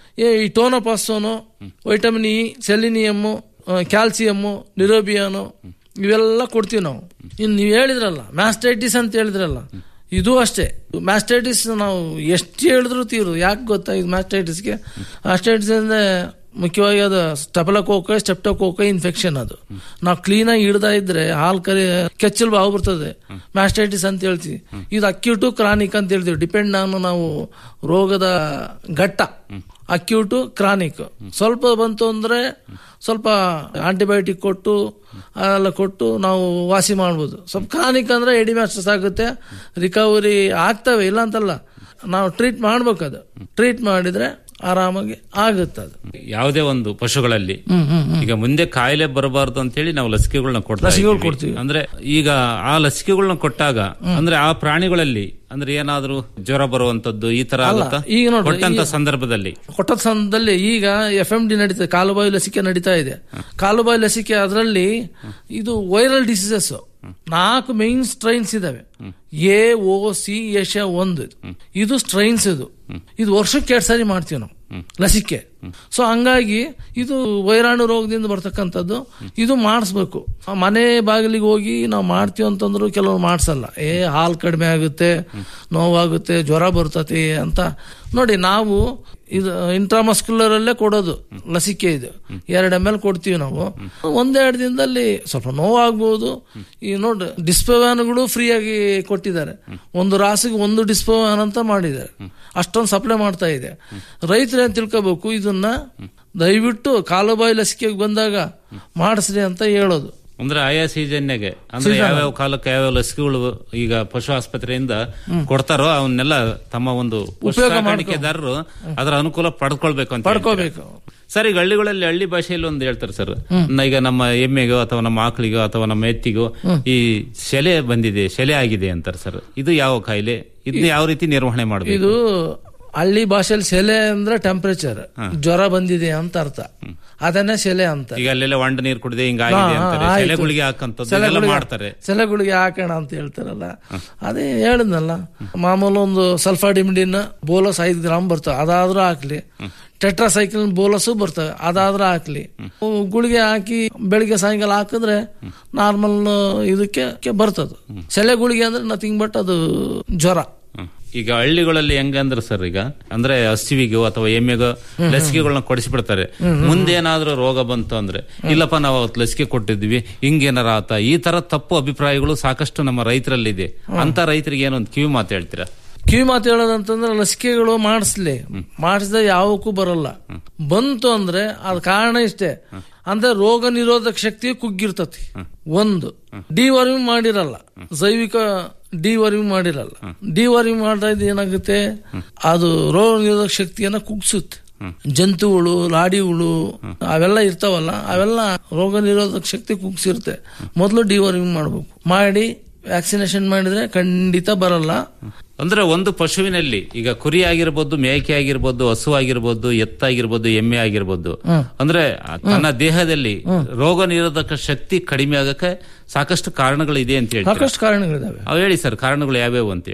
ಈ Tonophosphan vitamin E selenium calcium Neurobion ಇವೆಲ್ಲ ಕೊಡ್ತೀವಿ ನಾವು ಇನ್ನು ನೀವು ಹೇಳಿದ್ರಲ್ಲ ಮ್ಯಾಸ್ಟೈಟಿಸ್ ಅಂತ ಹೇಳಿದ್ರಲ್ಲ ಇದು ಅಷ್ಟೇ ಮ್ಯಾಸ್ಟೈಟಿಸ್ ನಾವು ಎಷ್ಟು ಹೇಳಿದ್ರು ತೀರು ಯಾಕೆ ಗೊತ್ತಾ ಇದು ಮ್ಯಾಸ್ಟೈಟಿಸ್ಗೆ ಮ್ಯಾಸ್ಟೈಟಿಸ್ ಅಂದ್ರೆ ಮುಖ್ಯವಾಗಿ ಅದು ಸ್ಟೆಪಲಕೋಕ ಸ್ಟೆಪ್ಟೋಕೋಕ ಇನ್ಫೆಕ್ಷನ್ ಅದು ನಾವು ಕ್ಲೀನಾಗಿ ಹಿಡ್ದಾ ಇದ್ರೆ ಹಾಲು ಕರಿ ಕೆಚ್ಚಲು ಬಾವು ಬರ್ತದೆ ಮ್ಯಾಸ್ಟೈಟಿಸ್ ಅಂತ ಹೇಳ್ತೀವಿ ಇದು ಅಕ್ಯೂಟು ಕ್ರಾನಿಕ್ ಅಂತ ಹೇಳ್ತೀವಿ ಡಿಪೆಂಡ್ ನಾನು ನಾವು ರೋಗದ ಘಟ್ಟ ಅಕ್ಯೂಟು ಕ್ರಾನಿಕ್ ಸ್ವಲ್ಪ ಬಂತು ಅಂದ್ರೆ ಸ್ವಲ್ಪ ಆಂಟಿಬಯೋಟಿಕ್ ಕೊಟ್ಟು ಅದೆಲ್ಲ ಕೊಟ್ಟು ನಾವು ವಾಸಿ ಮಾಡ್ಬೋದು ಸ್ವಲ್ಪ ಕ್ರಾನಿಕ್ ಅಂದ್ರೆ ಎಡಿಮ್ಯಾಸ್ಟರ್ಸ್ ಆಗುತ್ತೆ ರಿಕವರಿ ಆಗ್ತವೆ ಇಲ್ಲ ಅಂತಲ್ಲ ನಾವು ಟ್ರೀಟ್ ಮಾಡ್ಬೇಕು ಅದು ಟ್ರೀಟ್ ಮಾಡಿದ್ರೆ ಆರಾಮಾಗಿ ಆಗುತ್ತೆ ಅದು ಯಾವುದೇ ಒಂದು ಪಶುಗಳಲ್ಲಿ ಹ್ಮ್, ಹ್ಮ್, ಹ್ಮ್. ಈಗ ಮುಂದೆ ಕಾಯಿಲೆ ಬರಬಾರ್ದು ಅಂತ ಹೇಳಿ ನಾವು ಲಸಿಕೆಗಳನ್ನ ಕೊಡ್ತಾ ಲಸಿಕೆಗಳು ಇದ್ದೀವಿ. ಕೊಡ್ತೀವಿ. ಅಂದ್ರೆ ಈಗ ಆ ಲಸಿಕೆಗಳನ್ನ ಕೊಟ್ಟಾಗ ಅಂದ್ರೆ ಆ ಪ್ರಾಣಿಗಳಲ್ಲಿ ಅಂದ್ರೆ ಏನಾದ್ರೂ ಜ್ವರ ಬರುವಂತದ್ದು ಈ ತರ ಅಲ್ಲ, ಆಗುತ್ತಾ ಈಗ ನೋಡ್ರಿ, ಕೊಟ್ಟಂತ ಈಗ- ಸಂದರ್ಭದಲ್ಲಿ ಕೊಟ್ಟ ಸಂದರ್ಭದಲ್ಲಿ ಈಗ ಎಫ್ ಎಂ ಡಿ ನಡೀತದೆ ಕಾಲುಬಾಯಿ ಲಸಿಕೆ ನಡೀತಾ ಇದೆ ಕಾಲುಬಾಯಿ ಲಸಿಕೆ ಅದರಲ್ಲಿ ಇದು ವೈರಲ್ ಡಿಸೀಸಸ್ ನಾಲ್ಕು ಮೈನ್ ಸ್ಟ್ರೈನ್ಸ್ ಇದಾವೆ ಎ ಓ ಸಿ ಎಶ ಒಂದು ಇದು. ಇದು ಸ್ಟ್ರೈನ್ಸ್ ಇದು ಇದು ವರ್ಷಕ್ಕೆ ಎರಡು ಸಾರಿ ಮಾಡ್ತೀವಿ ನಾವು ಲಸಿಕೆ ಸೊ ಹಂಗಾಗಿ ಇದು ವೈರಾಣು ರೋಗದಿಂದ ಬರ್ತಕ್ಕಂಥದ್ದು ಇದು ಮಾಡಿಸ್ಬೇಕು ಆ ಮನೆ ಬಾಗಿಲಿಗೆ ಹೋಗಿ ನಾವು ಮಾಡ್ತೀವಿ ಅಂತಂದ್ರು ಕೆಲವರು ಮಾಡಿಸಲ್ಲ ಏ ಹಾಲು ಕಡಿಮೆ ಆಗುತ್ತೆ ನೋವಾಗುತ್ತೆ ಜ್ವರ ಬರ್ತತಿ ಅಂತ ನೋಡಿ ನಾವು ಇದು ಇಂಟ್ರಾಮಸ್ಕ್ಯುಲರ್ ಅಲ್ಲೇ ಕೊಡೋದು ಲಸಿಕೆ ಇದು ಎರಡು ಎಮ್ ಎಲ್ ಕೊಡ್ತೀವಿ ನಾವು ಒಂದೆರಡು ದಿನದಲ್ಲಿ ಸ್ವಲ್ಪ ನೋವಾಗ್ಬೋದು ಈ ನೋಡಿ ಡಿಸ್ಪೋವ್ಯಾನ್ಗಳು ಫ್ರೀ ಆಗಿ ಕೊಟ್ಟಿದ್ದಾರೆ ಒಂದು ರಾಸಿಗೆ ಒಂದು ಡಿಸ್ಪೋವ್ಯಾನ್ ಅಂತ ಮಾಡಿದ್ದಾರೆ ಅಷ್ಟೊಂದು ಸಪ್ಲೈ ಮಾಡ್ತಾ ಇದೆ ರೈತರು ಏನ್ ತಿಳ್ಕೋಬೇಕು ಇದನ್ನ ದಯವಿಟ್ಟು ಕಾಲುಬಾಯಿ ಲಸಿಕೆಗೆ ಬಂದಾಗ ಮಾಡಿಸ್ರಿ ಅಂತ ಹೇಳೋದು ಅಂದ್ರೆ ಆಯಾ ಸೀಸನ್ಗೆ ಅಂದ್ರೆ Season. ಯಾವ್ಯಾವ ಕಾಲಕ್ಕೆ ಯಾವ್ಯಾವ ಲಸಿಕೆಗಳು ಈಗ ಪಶು ಆಸ್ಪತ್ರೆಯಿಂದ ಕೊಡ್ತಾರೋ ಅವನ್ನೆಲ್ಲ ತಮ್ಮ ಒಂದು ಪಶು ಉಪಯೋಗ ಸಾಕಾಣಿಕೆದಾರರು ಅದರ ಅನುಕೂಲ ಪಡ್ಕೊಳ್ಬೇಕು ಅಂತ ಪಡ್ಕೋಬೇಕು. ಹೇಳ್ತೀರಾ. ಸರ್ ಈಗ ಹಳ್ಳಿಗಳಲ್ಲಿ ಹಳ್ಳಿ ಭಾಷೆಯಲ್ಲಿ ಒಂದು ಹೇಳ್ತಾರೆ ಸರ್ ಈಗ ನಮ್ಮ ಎಮ್ಮೆಗೋ ಅಥವಾ ನಮ್ಮ ಆಕಳಿಗೋ ಅಥವಾ ನಮ್ಮ ಎತ್ತಿಗೋ ಈ ಸೆಲೆ ಬಂದಿದೆ ಸೆಲೆ ಆಗಿದೆ ಅಂತಾರೆ ಸರ್ ಇದು ಯಾವ ಕಾಯಿಲೆ ಇದನ್ನ ಯಾವ ರೀತಿ ನಿರ್ವಹಣೆ ಮಾಡಬೇಕು ಇದು ಹಳ್ಳಿ ಭಾಷೆಯಲ್ಲಿ ಸೆಲೆ ಅಂದ್ರೆ ಟೆಂಪರೇಚರ್ ಜ್ವರ ಬಂದಿದೆ ಅಂತ ಅರ್ಥ ಅದನ್ನೇ ಸೆಲೆ ಅಂತ ಈಗ ಅಲ್ಲೆಲ್ಲ ಒಂಡ ನೀರು ಕುಡಿದೆ ಹಿಂಗ ಆಗಿದೆ ಹಾ, ಅಂತಾರೆ ಆಯ್ತು. ಸೆಲೆಗಳಿಗೆ ಹಾಕಂತದ್ದು ಸೆಲೆ ಇದೆಲ್ಲ ಗುಳಿಗೆ- ಮಾಡ್ತಾರೆ ಸೆಲೆ ಗುಳಿಗೆ ಹಾಕೋಣ ಅಂತ ಹೇಳ್ತಾರಲ್ಲ ಅದೇ ಹೇಳಿದ್ನಲ್ಲ ಮಾಮೂಲು ಒಂದು ಸಲ್ಫಾಡಿಮಿಡಿನ್ ಬೋಲಸ್ ಐದು ಗ್ರಾಮ್ ಬರ್ತವೆ ಅದಾದ್ರೂ ಹಾಕ್ಲಿ ಟೆಟ್ರಾಸೈಕ್ಲಿನ್ ಬೋಲಸ್ ಬರ್ತವೆ ಅದಾದ್ರೂ ಹಾಕ್ಲಿ ಗುಳಿಗೆ ಹಾಕಿ ಬೆಳಿಗ್ಗೆ ಸಾಯಂಕಾಲ ಹಾಕಿದ್ರೆ ನಾರ್ಮಲ್ ಇದಕ್ಕೆ ಬರ್ತದೆ ಸೆಲೆ ಗುಳಿಗೆ ಅಂದ್ರೆ ನಥಿಂಗ್ ಬಟ್ ಅದು ಜ್ವರ ಈಗ ಹಳ್ಳಿಗಳಲ್ಲಿ ಹೆಂಗಂದ್ರೆ ಸರ್ ಈಗ ಅಂದ್ರೆ ಹಸಿವಿಗೋ ಅಥವಾ ಎಮ್ಮೆಗೋ ಲಸಿಕೆಗಳನ್ನ ಕೊಡಿಸ್ಬಿಡ್ತಾರೆ ಮುಂದೇನಾದ್ರೂ ರೋಗ ಬಂತು ಅಂದ್ರೆ ಇಲ್ಲಪ್ಪ ನಾವು ಅವತ್ತು ಲಸಿಕೆ ಕೊಟ್ಟಿದ್ವಿ ಹಿಂಗೇನಾರ ಆತ ಈ ತರ ತಪ್ಪು ಅಭಿಪ್ರಾಯಗಳು ಸಾಕಷ್ಟು ನಮ್ಮ ರೈತರಲ್ಲಿದೆ ಅಂತ ರೈತರಿಗೆ ಏನೊಂದು ಕಿವಿ ಮಾತು ಹೇಳ್ತೀರಾ ಕಿವಿ ಮಾತು ಹೇಳೋದಂತಂದ್ರೆ ಲಸಿಕೆಗಳು ಮಾಡಿಸ್ಲಿ ಮಾಡಿಸಿದ ಯಾವಕ್ಕೂ ಬರಲ್ಲ ಬಂತು ಅಂದ್ರೆ ಅದ್ ಕಾರಣ ಇಷ್ಟೇ ಅಂದ್ರೆ ರೋಗ ನಿರೋಧಕ ಶಕ್ತಿ ಕುಗ್ಗಿರ್ತತಿ ಒಂದು ಡಿವರ್ಮಿಂಗ್ ಮಾಡಿರಲ್ಲ ಜೈವಿಕ ಡಿವರ್ಮಿಂಗ್ ಮಾಡಿರಲ್ಲ ಡಿವರ್ಮಿಂಗ್ ಮಾಡ್ತಾ ಇದ್ದು ಏನಾಗುತ್ತೆ ಅದು ರೋಗ ನಿರೋಧಕ ಶಕ್ತಿಯನ್ನ ಕುಗ್ಸುತ್ತೆ ಜಂತುಗಳು ಲಾಡಿಗಳು ಅವೆಲ್ಲ ಇರ್ತಾವಲ್ಲ ಅವೆಲ್ಲ ರೋಗ ನಿರೋಧಕ ಶಕ್ತಿ ಕುಗ್ಸಿರುತ್ತೆ ಮೊದಲು ಡಿವರ್ಮಿಂಗ್ ಮಾಡ್ಬೇಕು ಮಾಡಿ ವ್ಯಾಕ್ಸಿನೇಷನ್ ಮಾಡಿದ್ರೆ ಖಂಡಿತ ಬರಲ್ಲ ಅಂದ್ರೆ ಒಂದು ಪಶುವಿನಲ್ಲಿ ಈಗ ಕುರಿ ಆಗಿರ್ಬೋದು ಮೇಕೆ ಆಗಿರ್ಬೋದು ಹಸು ಆಗಿರ್ಬೋದು ಎತ್ತಾಗಿರ್ಬೋದು ಎಮ್ಮೆ ಆಗಿರ್ಬೋದು ಹ್ಮ್. ಅಂದ್ರೆ ಆ ತನ್ನ ದೇಹದಲ್ಲಿ ರೋಗ ನಿರೋಧಕ ಶಕ್ತಿ ಕಡಿಮೆ ಆಗಕ್ಕೆ ಸಾಕಷ್ಟು ಕಾರಣಗಳಿದೆ ಅಂತ ಹೇಳಿ ಸಾಕಷ್ಟು ಕಾರಣಗಳಿದಾವೆ ಅವ್ ಹೇಳಿ ಸರ್ ಕಾರಣಗಳು ಯಾವ್ಯಾವು ಅಂತ ಹೇಳಿ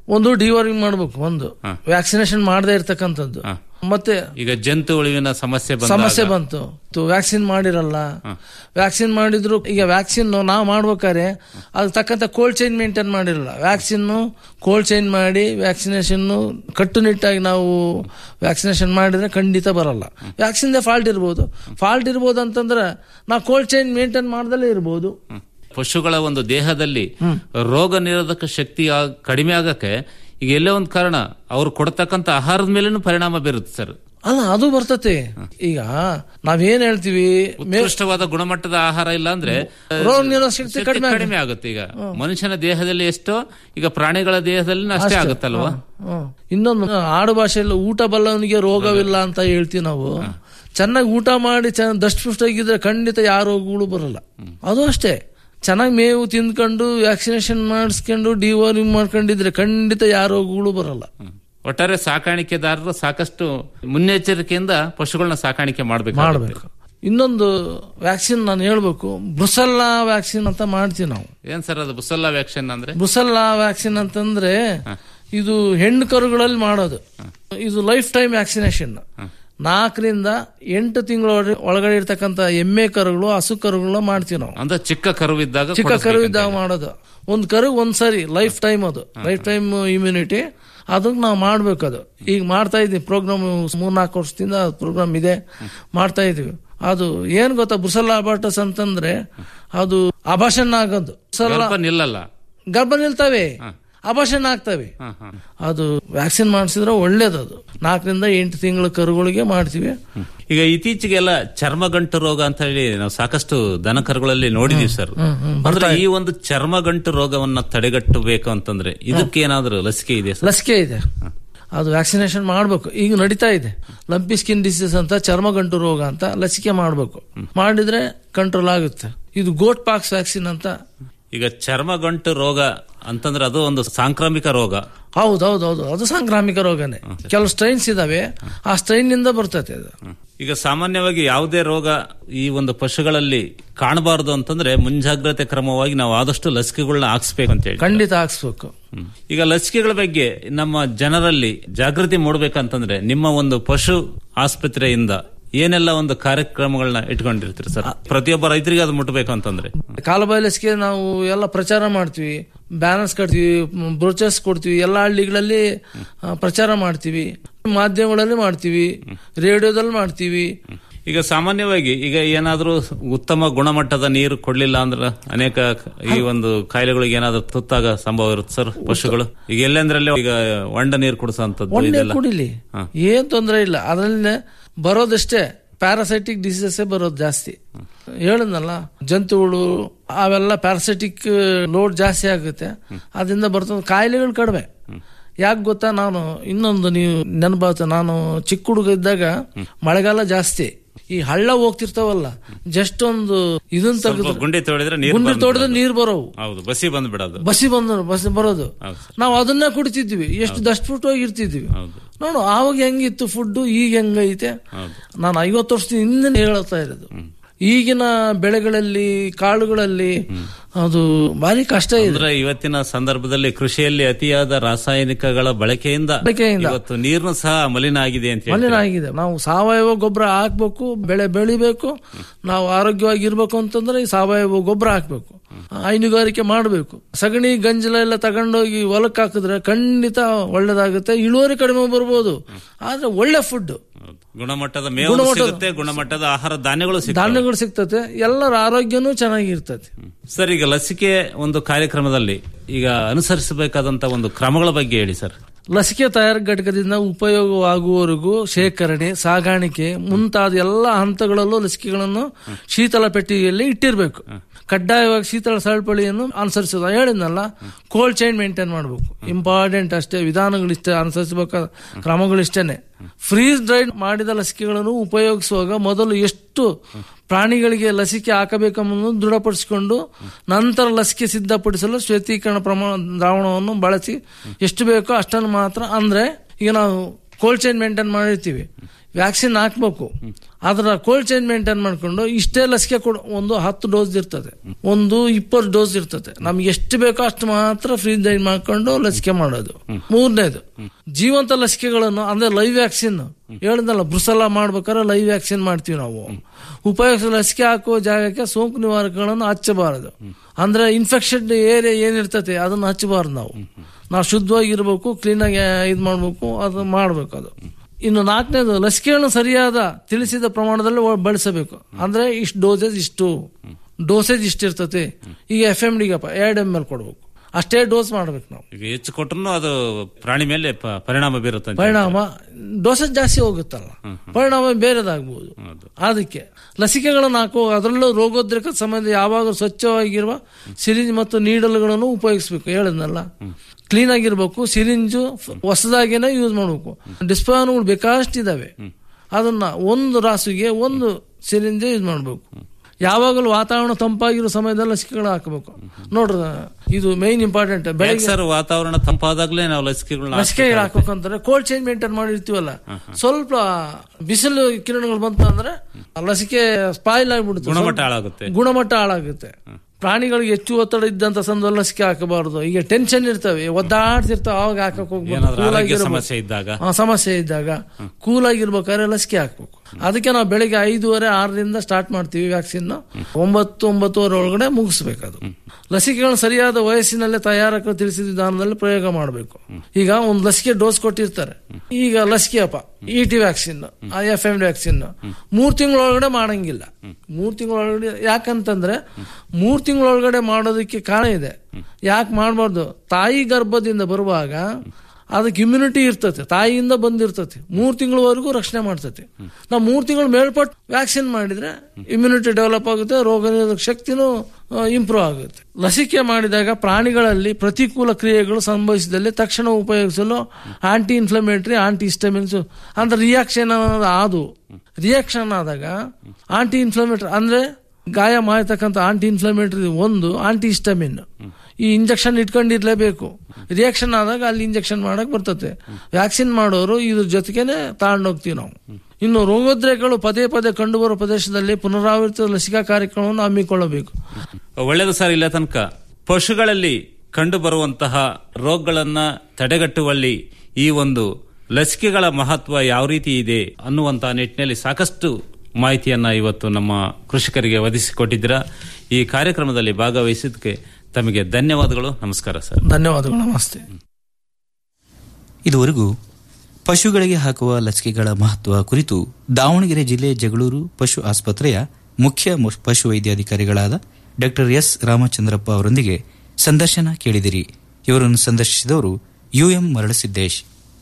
ಒಂದು ಡಿವರ್ಮಿಂಗ್ ಮಾಡ್ಬೇಕು ಒಂದು ವ್ಯಾಕ್ಸಿನೇಷನ್ ಮಾಡದೇ ಇರ್ತಕ್ಕಂಥದ್ದು ಮತ್ತೆ ಈಗ ಜಂತು ಉಳಿವಿನ ಸಮಸ್ಯೆ ಬಂದಾಗ ಸಮಸ್ಯೆ ಬಂತು ವ್ಯಾಕ್ಸಿನ್ ಮಾಡಿರಲ್ಲ ವ್ಯಾಕ್ಸಿನ್ ಮಾಡಿದ್ರು ಈಗ ವ್ಯಾಕ್ಸಿನ್ ನಾವು ಮಾಡ್ಬೇಕಾದ್ರೆ ಅದಕ್ಕೆ ತಕ್ಕಂತ ಕೋಲ್ಡ್ ಚೈನ್ ಮೇಂಟೈನ್ ಮಾಡಿರಲ್ಲ ವ್ಯಾಕ್ಸಿನ್ ಕೋಲ್ಡ್ ಚೈನ್ ಮಾಡಿ ವ್ಯಾಕ್ಸಿನೇಷನ್ ಕಟ್ಟುನಿಟ್ಟಾಗಿ ನಾವು ವ್ಯಾಕ್ಸಿನೇಷನ್ ಮಾಡಿದ್ರೆ ಖಂಡಿತ ಬರಲ್ಲ ವ್ಯಾಕ್ಸಿನ್ ಫಾಲ್ಟ್ ಇರ್ಬೋದು ಫಾಲ್ಟ್ ಇರ್ಬೋದು ಅಂತಂದ್ರೆ ನಾವು ಕೋಲ್ಡ್ ಚೈನ್ ಮೇಂಟೈನ್ ಮಾಡ್ದಲೇ ಇರ್ಬೋದು ಪಶುಗಳ ಒಂದು ದೇಹದಲ್ಲಿ ರೋಗ ನಿರೋಧಕ ಶಕ್ತಿ ಆಗ್- ಕಡಿಮೆ ಆಗಕ್ಕೆ ಈಗ ಎಲ್ಲೇ ಒಂದು ಕಾರಣ ಅವ್ರು ಕೊಡ್ತಕ್ಕಂತ ಆಹಾರದ ಮೇಲೇನು ಪರಿಣಾಮ ಬೀರುತ್ತೆ ಸರ್ ಅಲ್ಲ ಅದು ಬರ್ತತೆ ಈಗ ನಾವೇನ್ ಹೇಳ್ತೀವಿ ಮೇ- ಉತ್ಕೃಷ್ಟವಾದ ಗುಣಮಟ್ಟದ ಆಹಾರ ಇಲ್ಲ ಅಂದ್ರೆ ರೋಗ ನಿರೋಧಕ ಶಕ್ತಿ ಶಕ್ತಿ ಕಡಿಮೆ ಆಗುತ್ತೆ. ಕಡಿಮೆ ಆಗುತ್ತೆ ಈಗ ಮನುಷ್ಯನ ದೇಹದಲ್ಲಿ ಎಷ್ಟೋ ಈಗ ಪ್ರಾಣಿಗಳ ದೇಹದಲ್ಲಿ ಅಷ್ಟೇ ಅಷ್ಟೇ. ಆಗುತ್ತಲ್ವಾ ಹ್ಮ್. ಇನ್ನೊಂದು ಆಡು ಭಾಷೆಯಲ್ಲಿ ಊಟ ಬಲ್ಲವನಿಗೆ ರೋಗವಿಲ್ಲ ಅಂತ ಹೇಳ್ತೀವಿ ನಾವು ಚೆನ್ನಾಗಿ ಊಟ ಮಾಡಿ ಚೆನ್ನಾಗಿ ದಷ್ಟಪುಷ್ಟಾಗಿದ್ರೆ ಖಂಡಿತ ಯಾವ ರೋಗಗಳು ಬರಲ್ಲ ಅದು ಅಷ್ಟೇ ಚೆನ್ನಾಗಿ ಮೇವು ತಿಂದ್ಕೊಂಡು ವ್ಯಾಕ್ಸಿನೇಷನ್ ಮಾಡಿಸ್ಕೊಂಡು ಡಿವರ್ಮಿಂಗ್ ಮಾಡ್ಕೊಂಡಿದ್ರೆ ಖಂಡಿತ ಯಾವ ರೋಗಗಳು ಬರಲ್ಲ ಒಟ್ಟಾರೆ ಸಾಕಾಣಿಕೆದಾರರು ಸಾಕಷ್ಟು ಮುನ್ನೆಚ್ಚರಿಕೆಯಿಂದ ಪಶುಗಳನ್ನ ಸಾಕಾಣಿಕೆ ಮಾಡಬೇಕು ಮಾಡ್ಬೇಕು ಇನ್ನೊಂದು ವ್ಯಾಕ್ಸಿನ್ ನಾನು ಹೇಳ್ಬೇಕು ಬ್ರುಸಲ್ಲಾ ವ್ಯಾಕ್ಸಿನ್ ಅಂತ ಮಾಡ್ತೀವಿ ನಾವು ಏನ್ ಸರ್ ಅದು ಬುಸಲ್ಲಾ ವ್ಯಾಕ್ಸಿನ್ ಅಂದ್ರೆ ಬ್ರುಸಲ್ಲಾ ವ್ಯಾಕ್ಸಿನ್ ಅಂತಂದ್ರೆ ಇದು ಹೆಣ್ಣು ಕರುಗಳಲ್ಲಿ ಮಾಡೋದು ಇದು ಲೈಫ್ ಟೈಮ್ ವ್ಯಾಕ್ಸಿನೇಷನ್ ನಾಲ್ಕರಿಂದ ಎಂಟು ತಿಂಗಳ ಒಳಗಡೆ ಇರ್ತಕ್ಕಂಥ ಎಮ್ಮೆ ಕರುಗಳು ಹಸು ಕರುಗಳು ಮಾಡ್ತೀವಿ ನಾವು ಅಂದ್ರೆ ಚಿಕ್ಕ ಕರುವಿದ್ದಾಗ ಚಿಕ್ಕ ಕೊಡಿಸ್ಬೇಕಂತ ಕರು ಇದ್ದಾಗ ಮಾಡೋದು ಒಂದ್ ಕರು ಒಂದ್ ಸರಿ ಲೈಫ್ ಟೈಮ್ ಅದು ಲೈಫ್ ಟೈಮ್ ಇಮ್ಯುನಿಟಿ ಅದಕ್ಕೆ ನಾವು ಮಾಡ್ಬೇಕು ಅದು ಈಗ ಮಾಡ್ತಾ ಇದೀವಿ ಪ್ರೋಗ್ರಾಮ್ ಮೂರ್ನಾಲ್ಕು ವರ್ಷದಿಂದ ಪ್ರೋಗ್ರಾಮ್ ಇದೆ ಮಾಡ್ತಾ ಇದೀವಿ ಅದು ಏನ್ ಗೊತ್ತಾ ಬುಸಲ್ಲ ಅಬಾಟಸ್ ಅಂತಂದ್ರೆ ಅದು ಅಭಾಷಣ ಆಗೋದು ಬುಸಲ್ಲ ಗರ್ಭ ನಿಲ್ಲಲ್ಲ ಗರ್ಭ ನಿಲ್ತವೆ ಅಭಾಷಣ ಆಗ್ತವೆ ಅದು ವ್ಯಾಕ್ಸಿನ್ ಮಾಡಿಸಿದ್ರೆ ಒಳ್ಳೇದು ಅದು ನಾಲ್ಕರಿಂದ ಎಂಟು ತಿಂಗಳ ಕರುಗಳಿಗೆ ಮಾಡ್ತೀವಿ ಈಗ ಇತ್ತೀಚೆಗೆಲ್ಲ ಚರ್ಮಗಂಟು ರೋಗ ಅಂತ ಹೇಳಿ ನಾವು ಸಾಕಷ್ಟು ದನ ಕರುಗಳಲ್ಲಿ ನೋಡಿದೀವಿ ಸರ್ ಹ್ಮ್, ಹ್ಮ್, ಅಂದ್ರೆ ಈ ಒಂದು ಚರ್ಮಗಂಟು ರೋಗವನ್ನ ತಡೆಗಟ್ಟಬೇಕು ಅಂತಂದ್ರೆ ಇದಕ್ಕೆ ಏನಾದ್ರೂ ಲಸಿಕೆ ಇದೆ ಸರ್ ಲಸಿಕೆ ಇದೆ ಅದು ವ್ಯಾಕ್ಸಿನೇಷನ್ ಮಾಡಬೇಕು ಈಗ ನಡೀತಾ ಇದೆ ಲಂಪಿ ಸ್ಕಿನ್ ಡಿಸೀಸ್ ಅಂತ ಚರ್ಮಗಂಟು ರೋಗ ಅಂತ ಲಸಿಕೆ ಮಾಡಬೇಕು ಮಾಡಿದ್ರೆ ಕಂಟ್ರೋಲ್ ಆಗುತ್ತೆ ಇದು ಗೋಟ್ ಪಾಕ್ಸ್ ವ್ಯಾಕ್ಸಿನ್ ಅಂತ ಈಗ ಚರ್ಮಗಂಟು ರೋಗ ಅಂತಂದ್ರೆ ಅದು ಒಂದು ಸಾಂಕ್ರಾಮಿಕ ರೋಗ ಹೌದೌದೌದು ಅದು ಸಾಂಕ್ರಾಮಿಕ ರೋಗನೇ ಕೆಲವು ಸ್ಟ್ರೈನ್ಸ್ ಇದಾವೆ ಆ ಸ್ಟ್ರೈನ್ ನಿಂದ ಬರ್ತೈತೆ ಅದು ಈಗ ಸಾಮಾನ್ಯವಾಗಿ ಯಾವುದೇ ರೋಗ ಈ ಒಂದು ಪಶುಗಳಲ್ಲಿ ಕಾಣಬಾರದು ಅಂತಂದ್ರೆ ಮುಂಜಾಗ್ರತೆ ಕ್ರಮವಾಗಿ ನಾವು ಆದಷ್ಟು ಲಸಿಕೆಗಳನ್ನ ಹಾಕ್ಸ್ಬೇಕು ಅಂತ ಹೇಳಿ ಖಂಡಿತ ಹಾಕ್ಸ್ಬೇಕು ಈಗ ಲಸಿಕೆಗಳ ಬಗ್ಗೆ ನಮ್ಮ ಜನರಲ್ಲಿ ಜಾಗೃತಿ ಮೂಡಬೇಕಂತಂದ್ರೆ ನಿಮ್ಮ ಒಂದು ಪಶು ಆಸ್ಪತ್ರೆಯಿಂದ ಏನೆಲ್ಲ ಒಂದು ಕಾರ್ಯಕ್ರಮಗಳನ್ನ ಇಟ್ಕೊಂಡಿರ್ತೀರಿ ಸರ್ ಪ್ರತಿಯೊಬ್ಬ ರೈತರಿಗೆ ಅದು ಮುಟ್ಟಬೇಕು ಅಂತಂದ್ರೆ ಕಾಲುಬಾಯಿ ಲಸಿಕೆ ನಾವು ಎಲ್ಲ ಪ್ರಚಾರ ಮಾಡ್ತೀವಿ ಬ್ಯಾನರ್ಸ್ ಕಟ್ತೀವಿ ಬ್ರೋಚರ್ಸ್ ಕೊಡ್ತೀವಿ ಎಲ್ಲ ಹಳ್ಳಿಗಳಲ್ಲಿ ಆ, ಪ್ರಚಾರ ಮಾಡ್ತೀವಿ ಮಾಧ್ಯಮಗಳಲ್ಲಿ ಮಾಡ್ತೀವಿ ರೇಡಿಯೋದಲ್ಲಿ ಮಾಡ್ತೀವಿ ಈಗ ಸಾಮಾನ್ಯವಾಗಿ ಈಗ ಏನಾದ್ರೂ ಉತ್ತಮ ಗುಣಮಟ್ಟದ ನೀರು ಕೊಡ್ಲಿಲ್ಲ ಅಂದ್ರೆ ಅನೇಕ ಈ ಒಂದು ಕಾಯಿಲೆಗಳಿಗೆ ಏನಾದ್ರೂ ತುತ್ತಾಗ ಸಂಭವ ಇರುತ್ತೆ ಸರ್ ಪಶುಗಳು ಈಗ ಎಲ್ಲೆಂದ್ರಲ್ಲಿ ಈಗ ಹೊಂಡ ನೀರು ಕುಡಿಸೋಂಥದ್ದು ಒಳ್ಳೆ ಇದೆಲ್ಲ ಕುಡಿಲಿ ಹಾ. ಏನ್ ತೊಂದರೆ ಇಲ್ಲ ಅದ್ರಲ್ಲಿ ಬರೋದಷ್ಟೇ ಪ್ಯಾರಾಸೈಟಿಕ್ ಡಿಸೀಸಸ್ ಬರೋದು ಜಾಸ್ತಿ ಹೇಳದ್ನಲ್ಲ ಜಂತುಗಳು ಅವೆಲ್ಲ ಪ್ಯಾರಾಸೈಟಿಕ್ ಲೋಡ್ ಜಾಸ್ತಿ ಆಗುತ್ತೆ ಅದರಿಂದ ಬರ್ತದ ಕಾಯಿಲೆಗಳು ಕಡಿಮೆ ಯಾಕೆ ಗೊತ್ತಾ ನಾನು ಇನ್ನೊಂದು ನೀವು ನೆನಪಾತ ನಾನು ಚಿಕ್ಕ ಹುಡುಗ ಇದ್ದಾಗ ಮಳೆಗಾಲ ಜಾಸ್ತಿ ಈ ಹಳ್ಳ ಹೋಗ್ತಿರ್ತಾವಲ್ಲ ಜಸ್ಟ್ ಒಂದು ಇದನ್ನ ಸ್ವಲ್ಪ ತೆಗೆದು ಗುಂಡಿ ತೋಡಿದ್ರೆ ನೀರು ಗುಂಡಿ ಬಂದ್ ತೋಡಿದ್ರೆ ಬಿಡೋದು. ನೀರು ಬರೋವು ಹೌದು ಬಸಿ ಬಂದ್ ಬಿಡೋದು ಬಸಿ ಬಂದ ಬಸ್ ಬರೋದು ಹೌದು ಸರ್. ನಾವು ಅದನ್ನ ಕುಡಿತಿದ್ವಿ ಎಷ್ಟು ದಷ್ಟಪುಟ್ಟವಾಗಿ ಇರ್ತಿದ್ವಿ ನೋಡು ಆವಾಗ ಹೆಂಗಿತ್ತು ಫುಡ್ ಈಗ ಹೆಂಗೈತೆ ನಾನು ಐವತ್ತು ವರ್ಷದ ಹಿಂದೆ ಹೇಳ್ತಾ ಇರೋದು ಈಗಿನ ಬೆಳೆಗಳಲ್ಲಿ ಕಾಳುಗಳಲ್ಲಿ ಅದು ಭಾರಿ ಕಷ್ಟ ಇದೆ ಅಂದ್ರೆ ಇವತ್ತಿನ ಸಂದರ್ಭದಲ್ಲಿ ಕೃಷಿಯಲ್ಲಿ ಅತಿಯಾದ ರಾಸಾಯನಿಕಗಳ ಬಳಕೆಯಿಂದ ಬಳಕೆಯಿಂದ. ಇವತ್ತು ನೀರ್ನು ಸಹ ಮಲಿನ ಆಗಿದೆ ಅಂತ ಮಲಿನ ಹೇಳ್ತೀರಾ? ಆಗಿದೆ ನಾವು ಸಾವಯವ ಗೊಬ್ಬರ ಹಾಕ್ಬೇಕು ಬೆಳೆ ಬೆಳಿಬೇಕು ನಾವು ಆರೋಗ್ಯವಾಗಿ ಇರ್ಬೇಕು ಅಂತಂದ್ರೆ ಈ ಸಾವಯವ ಗೊಬ್ಬರ ಹಾಕ್ಬೇಕು ಹೈನುಗಾರಿಕೆ ಮಾಡಬೇಕು ಸಗಣಿ ಗಂಜಲ ಎಲ್ಲ ತಗೊಂಡೋಗಿ ಹೊಲಕ್ಕೆ ಹಾಕಿದ್ರೆ ಖಂಡಿತ ಒಳ್ಳೇದಾಗುತ್ತೆ ಇಳುವರಿ ಕಡಿಮೆ ಬರ್ಬೋದು ಆದ್ರೆ ಒಳ್ಳೆ ಫುಡ್ ಗುಣಮಟ್ಟದ ಮೇವು ಗುಣಮಟ್ಟದ- ಸಿಗುತ್ತೆ ಗುಣಮಟ್ಟದ ಆಹಾರ ಧಾನ್ಯಗಳು ಸಿಗುತ್ತೆ ಧಾನ್ಯಗಳು ಸಿಗ್ತತೆ ಎಲ್ಲರ ಆರೋಗ್ಯನೂ ಚೆನ್ನಾಗಿರ್ತದೆ ಸರ್ ಈಗ ಲಸಿಕೆ ಒಂದು ಕಾರ್ಯಕ್ರಮದಲ್ಲಿ ಈಗ ಅನುಸರಿಸಬೇಕಾದಂತ ಒಂದು ಕ್ರಮಗಳ ಬಗ್ಗೆ ಹೇಳಿ ಸರ್ ಲಸಿಕೆ ತಯಾರ ಘಟಕದಿಂದ ಉಪಯೋಗವಾಗುವವರೆಗೂ ಶೇಖರಣೆ ಸಾಗಾಣಿಕೆ ಮುಂತಾದ ಎಲ್ಲ ಹಂತಗಳಲ್ಲೂ ಲಸಿಕೆಗಳನ್ನು ಶೀತಲ ಪೆಟ್ಟಿಗೆಯಲ್ಲಿ ಇಟ್ಟಿರಬೇಕು ಕಡ್ಡಾಯವಾಗಿ ಶೀತಳ ಸರಪಳಿಯನ್ನು ಅನುಸರಿಸೋದು ಹೇಳಿದ್ನಲ್ಲ ಕೋಲ್ಡ್ ಚೈನ್ ಮೇಂಟೈನ್ ಮಾಡಬೇಕು ಇಂಪಾರ್ಟೆಂಟ್ ಅಷ್ಟೇ ವಿಧಾನಗಳಿಷ್ಟೇ ಅನುಸರಿಸಬೇಕಾದ ಕ್ರಮಗಳಿಷ್ಟೇನೆ ಫ್ರೀಸ್ ಡ್ರೈಡ್ ಮಾಡಿದ ಲಸಿಕೆಗಳನ್ನು ಉಪಯೋಗಿಸುವಾಗ ಮೊದಲು ಎಷ್ಟು ಪ್ರಾಣಿಗಳಿಗೆ ಲಸಿಕೆ ಹಾಕಬೇಕೆಂಬುದನ್ನು ದೃಢಪಡಿಸಿಕೊಂಡು ನಂತರ ಲಸಿಕೆ ಸಿದ್ಧಪಡಿಸಲು ಶ್ವೇತೀಕರಣ ಪ್ರಮಾಣ ದ್ರಾವಣವನ್ನು ಬಳಸಿ ಎಷ್ಟು ಬೇಕೋ ಅಷ್ಟನ್ನು ಮಾತ್ರ ಅಂದ್ರೆ ಈಗ ನಾವು ಕೋಲ್ಡ್ ಚೈನ್ ಮೇಂಟೈನ್ ಮಾಡಿರ್ತೀವಿ ವ್ಯಾಕ್ಸಿನ್ ಹಾಕ್ಬೇಕು ಅದರ ಕೋಲ್ಡ್ ಚೈನ್ ಮೇಂಟೈನ್ ಮಾಡ್ಕೊಂಡು ಇಷ್ಟೇ ಲಸಿಕೆ ಕೊಡು ಒಂದು ಹತ್ತು ಡೋಸ್ ಇರ್ತದೆ ಒಂದು ಇಪ್ಪತ್ತು ಡೋಸ್ ಇರ್ತದೆ ನಮ್ಗೆ ಎಷ್ಟು ಬೇಕೋ ಅಷ್ಟು ಮಾತ್ರ ಫ್ರೀಜ್ ಮಾಡ್ಕೊಂಡು ಲಸಿಕೆ ಮಾಡೋದು ಮೂರನೇದು ಜೀವಂತ ಲಸಿಕೆಗಳನ್ನು ಅಂದ್ರೆ ಲೈವ್ ವ್ಯಾಕ್ಸಿನ್ ಹೇಳಿದ್ನಲ್ಲ ಬ್ರುಸಲ ಮಾಡ್ಬೇಕಾದ್ರೆ ಲೈವ್ ವ್ಯಾಕ್ಸಿನ್ ಮಾಡ್ತೀವಿ ನಾವು ಉಪಯೋಗಿಸೋ ಲಸಿಕೆ ಹಾಕುವ ಜಾಗಕ್ಕೆ ಸೋಂಕು ನಿವಾರಕಗಳನ್ನು ಹಚ್ಚಬಾರದು ಅಂದ್ರೆ ಇನ್ಫೆಕ್ಷನ್ ಏರಿಯಾ ಏನಿರ್ತತೆ ಅದನ್ನ ಹಚ್ಚಬಾರದು ನಾವು ನಾವು ಶುದ್ಧವಾಗಿರ್ಬೇಕು ಕ್ಲೀನಾಗಿ ಇದು ಮಾಡ್ಬೇಕು ಅದು ಮಾಡ್ಬೇಕು ಅದು ಇನ್ನು ನಾಲ್ಕನೇದು ಲಸಿಕೆಗಳನ್ನು ಸರಿಯಾದ ತಿಳಿಸಿದ ಪ್ರಮಾಣದಲ್ಲಿ ಒ- ಬಳಸಬೇಕು ಅಂದ್ರೆ ಇಷ್ಟು ಡೋಸೇಜ್ ಇಷ್ಟು ಡೋಸೇಜ್ ಇಷ್ಟು ಇರ್ತತೆ ಈಗ ಎಫ್ ಎಂ ಡಿಗಪ್ಪ ಎರಡು ಎಮ್ ಎಲ್ ಕೊಡ್ಬೇಕು ಅಷ್ಟೇ ಡೋಸ್ ಮಾಡ್ಬೇಕು ನಾವು ಈಗ ಹೆಚ್ಚು ಕೊಟ್ಟರು ಅದು ಪ್ರಾಣಿ ಮೇಲೆ ಪ- ಪರಿಣಾಮ ಬೀರುತ್ತೆ ಅಂತ ಪರಿಣಾಮ ಡೋಸೇಜ್ ಜಾಸ್ತಿ ಹೋಗುತ್ತಲ್ಲ ಪರಿಣಾಮ ಬೇರೆದಾಗ್ಬೋದು ಅದಕ್ಕೆ ಲಸಿಕೆಗಳನ್ನು ಹಾಕುವ ಅದರಲ್ಲೂ ರೋಗೋದ್ರೇಕ ಸಮಯದ ಯಾವಾಗ ಸ್ವಚ್ಛವಾಗಿರುವ ಸಿರಿಂಜ್ ಮತ್ತು ನೀಡಲ್ಗಳನ್ನು ಉಪಯೋಗಿಸಬೇಕು ಹೇಳಿದ್ನಲ್ಲ ಕ್ಲೀನ್ ಆಗಿರ್ಬೇಕು ಸಿರಿಂಜು ಹೊಸದಾಗೇನೆ ಯೂಸ್ ಮಾಡಬೇಕು ಡಿಸ್ಪಾನ್ಗಳು ಬೇಕಾದಷ್ಟು ಇದಾವೆ ಅದನ್ನ ಒಂದು ರಾಸುಗೆ ಒಂದು ಸಿರಿಂಜ್ ಯೂಸ್ ಮಾಡಬೇಕು ಯಾವಾಗಲೂ ವಾತಾವರಣ ತಂಪಾಗಿರೋ ಸಮಯದಲ್ಲಿ ಲಸಿಕೆಗಳು ಹಾಕಬೇಕು ನೋಡ್ರಿ ಇದು ಮೇನ್ ಇಂಪಾರ್ಟೆಂಟ್ ಯಾಕೆ ಬೆಳಗ್ಗೆ ಸರ್ ವಾತಾವರಣ ತಂಪಾದಾಗ್ಲೇ ನಾವು ಲಸಿಕೆಗಳನ್ನ ಲಸಿಕೆ ಹಾಕ್ಬೇಕಂದ್ರೆ ಕೋಲ್ಡ್ ಚೈನ್ ಮೇಂಟೈನ್ ಮಾಡಿರ್ತೀವಲ್ಲ ಸ್ವಲ್ಪ ಬಿಸಿಲು ಕಿರಣಗಳು ಬಂತು ಅಂದ್ರೆ ಲಸಿಕೆ ಸ್ಪಾಯಿಲ್ ಆಗ್ಬಿಡುತ್ತೆ ಗುಣಮಟ್ಟ ಸ್ವಲ್ಪ ಹಾಳಾಗುತ್ತೆ. ಗುಣಮಟ್ಟ ಹಾಳಾಗುತ್ತೆ ಪ್ರಾಣಿಗಳಿಗೆ ಹೆಚ್ಚು ಒತ್ತಡ ಇದ್ದಂತ ಸಂದರ್ಭ ಲಸಿಕೆ ಹಾಕಬಾರದು ಈಗ ಟೆನ್ಷನ್ ಇರ್ತವೆ ಒದ್ದಾಡ್ತಿರ್ತಾವೆ ಅವಾಗ ಹಾಕಕ್ ಏನಾದ್ರೂ ಹೋಗ್ಬೇಕು ಆರೋಗ್ಯ ಸಮಸ್ಯೆ ಇದ್ದಾಗ ಆ, ಸಮಸ್ಯೆ ಇದ್ದಾಗ ಕೂಲ್ ಆಗಿರ್ಬೇಕಾದ್ರೆ ಲಸಿಕೆ ಹಾಕ್ಬೇಕು ಅದಕ್ಕೆ ನಾವು ಬೆಳಿಗ್ಗೆ ಐದೂವರೆ ಆರರಿಂದ ಸ್ಟಾರ್ಟ್ ಮಾಡ್ತೀವಿ ವ್ಯಾಕ್ಸಿನ್ ಒಂಬತ್ತು ಒಂಬತ್ತುವರೆ ಒಳಗಡೆ ಮುಗಿಸ್ಬೇಕದು ಲಸಿಕೆಗಳನ್ನು ಸರಿಯಾದ ವಯಸ್ಸಿನಲ್ಲೇ ತಯಾರಕರು ತಿಳಿಸಿದ ವಿಧಾನದಲ್ಲಿ ಪ್ರಯೋಗ ಮಾಡಬೇಕು ಈಗ ಒಂದು ಲಸಿಕೆ ಡೋಸ್ ಕೊಟ್ಟಿರ್ತಾರೆ ಈಗ ಲಸಿಕೆ ಅಪ್ಪ E T vaccine F M vaccine ಮೂರ್ ತಿಂಗಳೊಳಗಡೆ ಮಾಡಂಗಿಲ್ಲ ಮೂರ್ ತಿಂಗಳೊಳಗಡೆ ಯಾಕಂತಂದ್ರೆ ಮೂರ್ ತಿಂಗಳೊಳಗಡೆ ಮಾಡೋದಕ್ಕೆ ಕಾರಣ ಇದೆ ಯಾಕೆ ಮಾಡಬಾರ್ದು ತಾಯಿ ಗರ್ಭದಿಂದ ಬರುವಾಗ ಅದಕ್ಕೆ ಇಮ್ಯುನಿಟಿ ಇರ್ತತೆ ತಾಯಿಯಿಂದ ಬಂದಿರ್ತತೆ ಮೂರ್ ತಿಂಗಳವರೆಗೂ ರಕ್ಷಣೆ ಮಾಡ್ತತೆ ನಾವು ಮೂರ್ ತಿಂಗಳು ಮೇಲ್ಪಟ್ಟು ವ್ಯಾಕ್ಸಿನ್ ಮಾಡಿದ್ರೆ ಇಮ್ಯುನಿಟಿ ಡೆವಲಪ್ ಆಗುತ್ತೆ ರೋಗ ನಿರೋಧಕ ಶಕ್ತಿನೂ ಇಂಪ್ರೂವ್ ಆಗುತ್ತೆ ಲಸಿಕೆ ಮಾಡಿದಾಗ ಪ್ರಾಣಿಗಳಲ್ಲಿ ಪ್ರತಿಕೂಲ ಕ್ರಿಯೆಗಳು ಸಂಭವಿಸಿದಲ್ಲಿ ತಕ್ಷಣ ಉಪಯೋಗಿಸಲು ಆಂಟಿ ಇನ್ಫ್ಲಮೇಟರಿ ಆಂಟಿ ಹಿಸ್ಟಮಿನ್ಸ್ ಅಂದ್ರೆ ರಿಯಾಕ್ಷನ್ ಅನ್ನೋದು ಆದು ರಿಯಾಕ್ಷನ್ ಆದಾಗ ಆಂಟಿ ಇನ್ಫ್ಲಮೇಟರಿ ಅಂದ್ರೆ ಗಾಯ ಮಾಡತಕ್ಕಂಥ ಆಂಟಿ ಇನ್ಫ್ಲಮೇಟರಿ ಒಂದು ಆಂಟಿ ಹಿಸ್ಟಮಿನ್ ಈ ಇಂಜೆಕ್ಷನ್ ಇಟ್ಕೊಂಡಿರ್ಲೇಬೇಕು ರಿಯಾಕ್ಷನ್ ಆದಾಗ ಅಲ್ಲಿ ಇಂಜೆಕ್ಷನ್ ಮಾಡಕ್ ಬರ್ತತೆ ವ್ಯಾಕ್ಸಿನ್ ಮಾಡೋರು ಇದ್ರ ಜೊತೆಗೇನೆ ತಗೊಂಡೋಗ್ತೀವಿ ನಾವು ಇನ್ನು ರೋಗೋದ್ರೇಕಗಳು ಪದೇ ಪದೇ ಕಂಡುಬರುವ ಪ್ರದೇಶದಲ್ಲಿ ಪುನರಾವರ್ತಿತ ಲಸಿಕಾ ಕಾರ್ಯಕ್ರಮವನ್ನು ಹಮ್ಮಿಕೊಳ್ಳಬೇಕು ಒಳ್ಳೆಯದು ಸರ್ ಇಲ್ಲ ತನಕ ಪಶುಗಳಲ್ಲಿ ಕಂಡು ಬರುವಂತಹ ರೋಗಗಳನ್ನ ತಡೆಗಟ್ಟುವಲ್ಲಿ ಈ ಒಂದು ಲಸಿಕೆಗಳ ಮಹತ್ವ ಯಾವ ರೀತಿ ಇದೆ ಅನ್ನುವಂತಹ ನಿಟ್ಟಿನಲ್ಲಿ ಸಾಕಷ್ಟು ಮಾಹಿತಿಯನ್ನ ಇವತ್ತು ನಮ್ಮ ಕೃಷಿಕರಿಗೆ ಒದಗಿಸಿಕೊಟ್ಟಿದ್ದೀರಾ ಈ ಕಾರ್ಯಕ್ರಮದಲ್ಲಿ ಭಾಗವಹಿಸಿದ್ದಕ್ಕೆ ತಮಗೆ ಧನ್ಯವಾದಗಳು ನಮಸ್ಕಾರ ಸರ್ ಧನ್ಯವಾದಗಳು ನಮಸ್ತೆ ಇದುವರೆಗೂ ಪಶುಗಳಿಗೆ ಹಾಕುವ ಲಸಿಕೆಗಳ ಮಹತ್ವ ಕುರಿತು ದಾವಣಗೆರೆ ಜಿಲ್ಲೆ ಜಗಳೂರು ಪಶು ಆಸ್ಪತ್ರೆಯ ಮುಖ್ಯ ಮು- ಪಶು ವೈದ್ಯಾಧಿಕಾರಿಗಳಾದ ಡಾ ಎಸ್ ರಾಮಚಂದ್ರಪ್ಪ ಅವರೊಂದಿಗೆ ಸಂದರ್ಶನ ಕೇಳಿದಿರಿ ಇವರನ್ನು ಸಂದರ್ಶಿಸಿದವರು ಯುಎಂ ಮರಳಸಿದ್ದೇಶ್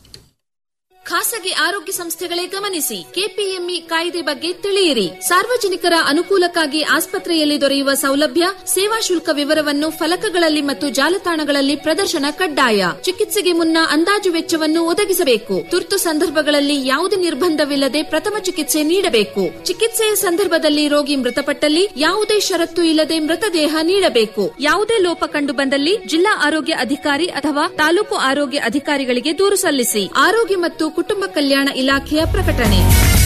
ಖಾಸಗಿ ಆರೋಗ್ಯ ಸಂಸ್ಥೆಗಳೇ ಗಮನಿಸಿ ಕೆಪಿಎಂಇ ಕಾಯ್ದೆ ಬಗ್ಗೆ ತಿಳಿಯಿರಿ ಸಾರ್ವಜನಿಕರ ಅನುಕೂಲಕ್ಕಾಗಿ ಆಸ್ಪತ್ರೆಯಲ್ಲಿ ದೊರೆಯುವ ಸೌಲಭ್ಯ ಸೇವಾ ಶುಲ್ಕ ವಿವರವನ್ನು ಫಲಕಗಳಲ್ಲಿ ಮತ್ತು ಜಾಲತಾಣಗಳಲ್ಲಿ ಪ್ರದರ್ಶನ ಕಡ್ಡಾಯ ಚಿಕಿತ್ಸೆಗೆ ಮುನ್ನ ಅಂದಾಜು ವೆಚ್ಚವನ್ನು ಒದಗಿಸಬೇಕು ತುರ್ತು ಸಂದರ್ಭಗಳಲ್ಲಿ ಯಾವುದೇ ನಿರ್ಬಂಧವಿಲ್ಲದೆ ಪ್ರಥಮ ಚಿಕಿತ್ಸೆ ನೀಡಬೇಕು ಚಿಕಿತ್ಸೆಯ ಸಂದರ್ಭದಲ್ಲಿ ರೋಗಿ ಮೃತಪಟ್ಟಲ್ಲಿ ಯಾವುದೇ ಷರತ್ತು ಇಲ್ಲದೆ ಮೃತದೇಹ ನೀಡಬೇಕು ಯಾವುದೇ ಲೋಪ ಕಂಡು ಬಂದಲ್ಲಿ ಜಿಲ್ಲಾ ಆರೋಗ್ಯ ಅಧಿಕಾರಿ ಅಥವಾ ತಾಲೂಕು ಆರೋಗ್ಯ ಅಧಿಕಾರಿಗಳಿಗೆ ದೂರು ಸಲ್ಲಿಸಿ ಆರೋಗ್ಯ ಮತ್ತು ಕುಟುಂಬ ಕಲ್ಯಾಣ ಇಲಾಖೆಯ ಪ್ರಕಟಣೆ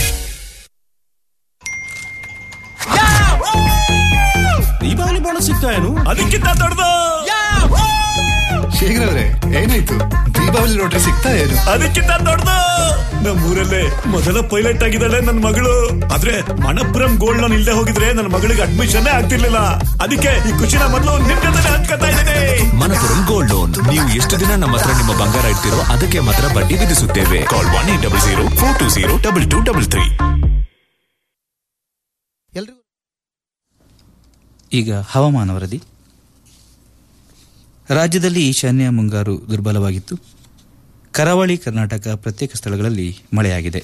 ದೀಪಾವಳಿ ಬೋನಸ್ ಸಿಗ್ತಾ ಏನು ಅದಕ್ಕಿಂತ ದೊಡ್ಡದು ಶೇಖರ್ ಅವ್ರೆ ಏನಾಯ್ತು ದೀಪಾವಳಿ ಲಾಟ್ರಿ ಸಿಗ್ತಾ ಏನು ಅದಕ್ಕಿಂತ ದೊಡ್ಡದು ನಮ್ಮೂರಲ್ಲೇ ಮೊದಲ ಪೈಲಟ್ ಆಗಿದ್ದಾಳೆ ನನ್ನ ಮಗಳು ಆದ್ರೆ ಮಣಪುರಂ ಗೋಲ್ಡ್ ಲೋನ್ ಇಲ್ಲದೆ ಹೋಗಿದ್ರೆ ನನ್ನ ಮಗಳಿಗೆ ಅಡ್ಮಿಷನ್ ಆಗ್ತಿರ್ಲಿಲ್ಲ ಅದಕ್ಕೆ ಈ ಖುಷಿನ ಮೊದಲು ನಿಮ್ ಜೊತೆ ಹಂಚ್ಕೊತಾ ಇದ್ದೇನೆ ಮನಪುರಂ ಗೋಲ್ಡ್ ಲೋನ್ ನೀವು ಎಷ್ಟು ದಿನ ನಮ್ಮ ಹತ್ರ ನಿಮ್ಮ ಬಂಗಾರ ಇಡ್ತೀರೋ ಅದಕ್ಕೆ ಮಾತ್ರ ಬಡ್ಡಿ ವಿಧಿಸುತ್ತೇವೆ call one eight double zero four two zero double two double three ಈಗ ಹವಾಮಾನ ವರದಿ ರಾಜ್ಯದಲ್ಲಿ ಈಶಾನ್ಯ ಮುಂಗಾರು ದುರ್ಬಲವಾಗಿತ್ತು ಕರಾವಳಿ ಕರ್ನಾಟಕ ಪ್ರತ್ಯೇಕ ಸ್ಥಳಗಳಲ್ಲಿ ಮಳೆಯಾಗಿದೆ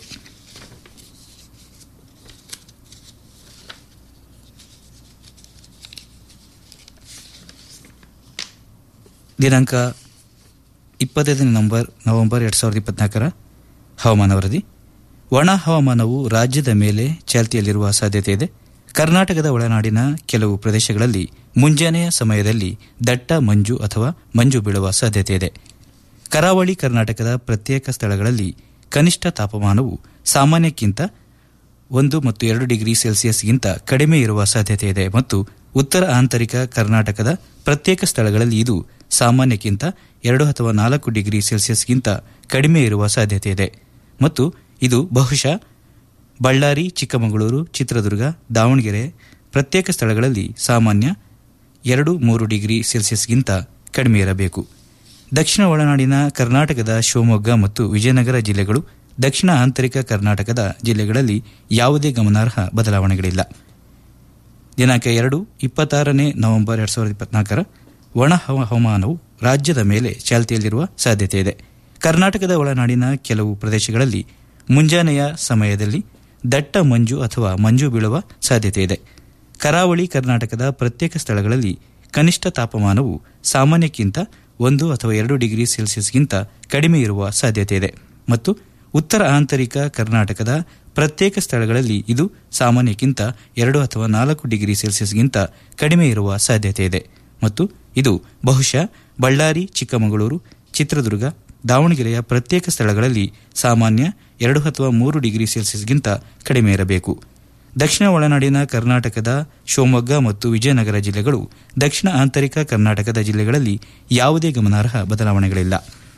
ದಿನಾಂಕ ಇಪ್ಪತ್ತೈದನೇ ನವಂಬರ್ ನವೆಂಬರ್ ಎರಡು ಸಾವಿರದ ಇಪ್ಪತ್ನಾಲ್ಕರ ಹವಾಮಾನ ವರದಿ ಒಣ ಹವಾಮಾನವು ರಾಜ್ಯದ ಮೇಲೆ ಚಾಲ್ತಿಯಲ್ಲಿರುವ ಸಾಧ್ಯತೆ ಇದೆ ಕರ್ನಾಟಕದ ಒಳನಾಡಿನ ಕೆಲವು ಪ್ರದೇಶಗಳಲ್ಲಿ ಮುಂಜಾನೆಯ ಸಮಯದಲ್ಲಿ ದಟ್ಟ ಮಂಜು ಅಥವಾ ಮಂಜು ಬೀಳುವ ಸಾಧ್ಯತೆ ಇದೆ ಕರಾವಳಿ ಕರ್ನಾಟಕದ ಪ್ರತ್ಯೇಕ ಸ್ಥಳಗಳಲ್ಲಿ ಕನಿಷ್ಠ ತಾಪಮಾನವು ಸಾಮಾನ್ಯಕ್ಕಿಂತ ಒಂದು ಮತ್ತು ಎರಡು ಡಿಗ್ರಿ ಸೆಲ್ಸಿಯಸ್ಗಿಂತ ಕಡಿಮೆ ಇರುವ ಸಾಧ್ಯತೆ ಇದೆ ಮತ್ತು ಉತ್ತರ ಆಂತರಿಕ ಕರ್ನಾಟಕದ ಪ್ರತ್ಯೇಕ ಸ್ಥಳಗಳಲ್ಲಿ ಇದು ಸಾಮಾನ್ಯಕ್ಕಿಂತ ಎರಡು ಅಥವಾ ನಾಲ್ಕು ಡಿಗ್ರಿ ಸೆಲ್ಸಿಯಸ್ಗಿಂತ ಕಡಿಮೆ ಇರುವ ಸಾಧ್ಯತೆ ಇದೆ ಮತ್ತು ಇದು ಬಹುಶಃ ಬಳ್ಳಾರಿ ಚಿಕ್ಕಮಗಳೂರು ಚಿತ್ರದುರ್ಗ ದಾವಣಗೆರೆ ಪ್ರತ್ಯೇಕ ಸ್ಥಳಗಳಲ್ಲಿ ಸಾಮಾನ್ಯ ಎರಡು ಮೂರು ಡಿಗ್ರಿ ಸೆಲ್ಸಿಯಸ್ಗಿಂತ ಕಡಿಮೆ ಇರಬೇಕು ದಕ್ಷಿಣ ಒಳನಾಡಿನ ಕರ್ನಾಟಕದ ಶಿವಮೊಗ್ಗ ಮತ್ತು ವಿಜಯನಗರ ಜಿಲ್ಲೆಗಳು ದಕ್ಷಿಣ ಆಂತರಿಕ ಕರ್ನಾಟಕದ ಜಿಲ್ಲೆಗಳಲ್ಲಿ ಯಾವುದೇ ಗಮನಾರ್ಹ ಬದಲಾವಣೆಗಳಿಲ್ಲ ದಿನಾಂಕ ಎರಡು ಇಪ್ಪತ್ತಾರನೇ ನವೆಂಬರ್ ಎರಡ್ ಸಾವಿರದ ಇಪ್ಪತ್ನಾಲ್ಕರ ಒಣ ಹವ- ಹವಾಮಾನವು ರಾಜ್ಯದ ಮೇಲೆ ಚಾಲ್ತಿಯಲ್ಲಿರುವ ಸಾಧ್ಯತೆ ಇದೆ ಕರ್ನಾಟಕದ ಒಳನಾಡಿನ ಕೆಲವು ಪ್ರದೇಶಗಳಲ್ಲಿ ಮುಂಜಾನೆಯ ಸಮಯದಲ್ಲಿ ದಟ್ಟ ಮಂಜು ಅಥವಾ ಮಂಜು ಬೀಳುವ ಸಾಧ್ಯತೆ ಇದೆ ಕರಾವಳಿ ಕರ್ನಾಟಕದ ಪ್ರತ್ಯೇಕ ಸ್ಥಳಗಳಲ್ಲಿ ಕನಿಷ್ಠ ತಾಪಮಾನವು ಸಾಮಾನ್ಯಕ್ಕಿಂತ ಒಂದು ಅಥವಾ ಎರಡು ಡಿಗ್ರಿ ಸೆಲ್ಸಿಯಸ್ಗಿಂತ ಕಡಿಮೆ ಇರುವ ಸಾಧ್ಯತೆ ಇದೆ ಮತ್ತು ಉತ್ತರ ಆಂತರಿಕ ಕರ್ನಾಟಕದ ಪ್ರತ್ಯೇಕ ಸ್ಥಳಗಳಲ್ಲಿ ಇದು ಸಾಮಾನ್ಯಕ್ಕಿಂತ ಎರಡು ಅಥವಾ ನಾಲ್ಕು ಡಿಗ್ರಿ ಸೆಲ್ಸಿಯಸ್ಗಿಂತ ಕಡಿಮೆ ಇರುವ ಸಾಧ್ಯತೆ ಇದೆ ಮತ್ತು ಇದು ಬಹುಶಃ ಬಳ್ಳಾರಿ ಚಿಕ್ಕಮಗಳೂರು ಚಿತ್ರದುರ್ಗ ದಾವಣಗೆರೆಯ ಪ್ರತ್ಯೇಕ ಸ್ಥಳಗಳಲ್ಲಿ ಸಾಮಾನ್ಯ ಎರಡು ಅಥವಾ ಮೂರು ಡಿಗ್ರಿ ಸೆಲ್ಸಿಯಸ್ಗಿಂತ ಕಡಿಮೆ ಇರಬೇಕು ದಕ್ಷಿಣ ಒಳನಾಡಿನ ಕರ್ನಾಟಕದ ಶಿವಮೊಗ್ಗ ಮತ್ತು ವಿಜಯನಗರ ಜಿಲ್ಲೆಗಳು ದಕ್ಷಿಣ ಆಂತರಿಕ ಕರ್ನಾಟಕದ ಜಿಲ್ಲೆಗಳಲ್ಲಿ ಯಾವುದೇ ಗಮನಾರ್ಹ ಬದಲಾವಣೆಗಳಿಲ್ಲ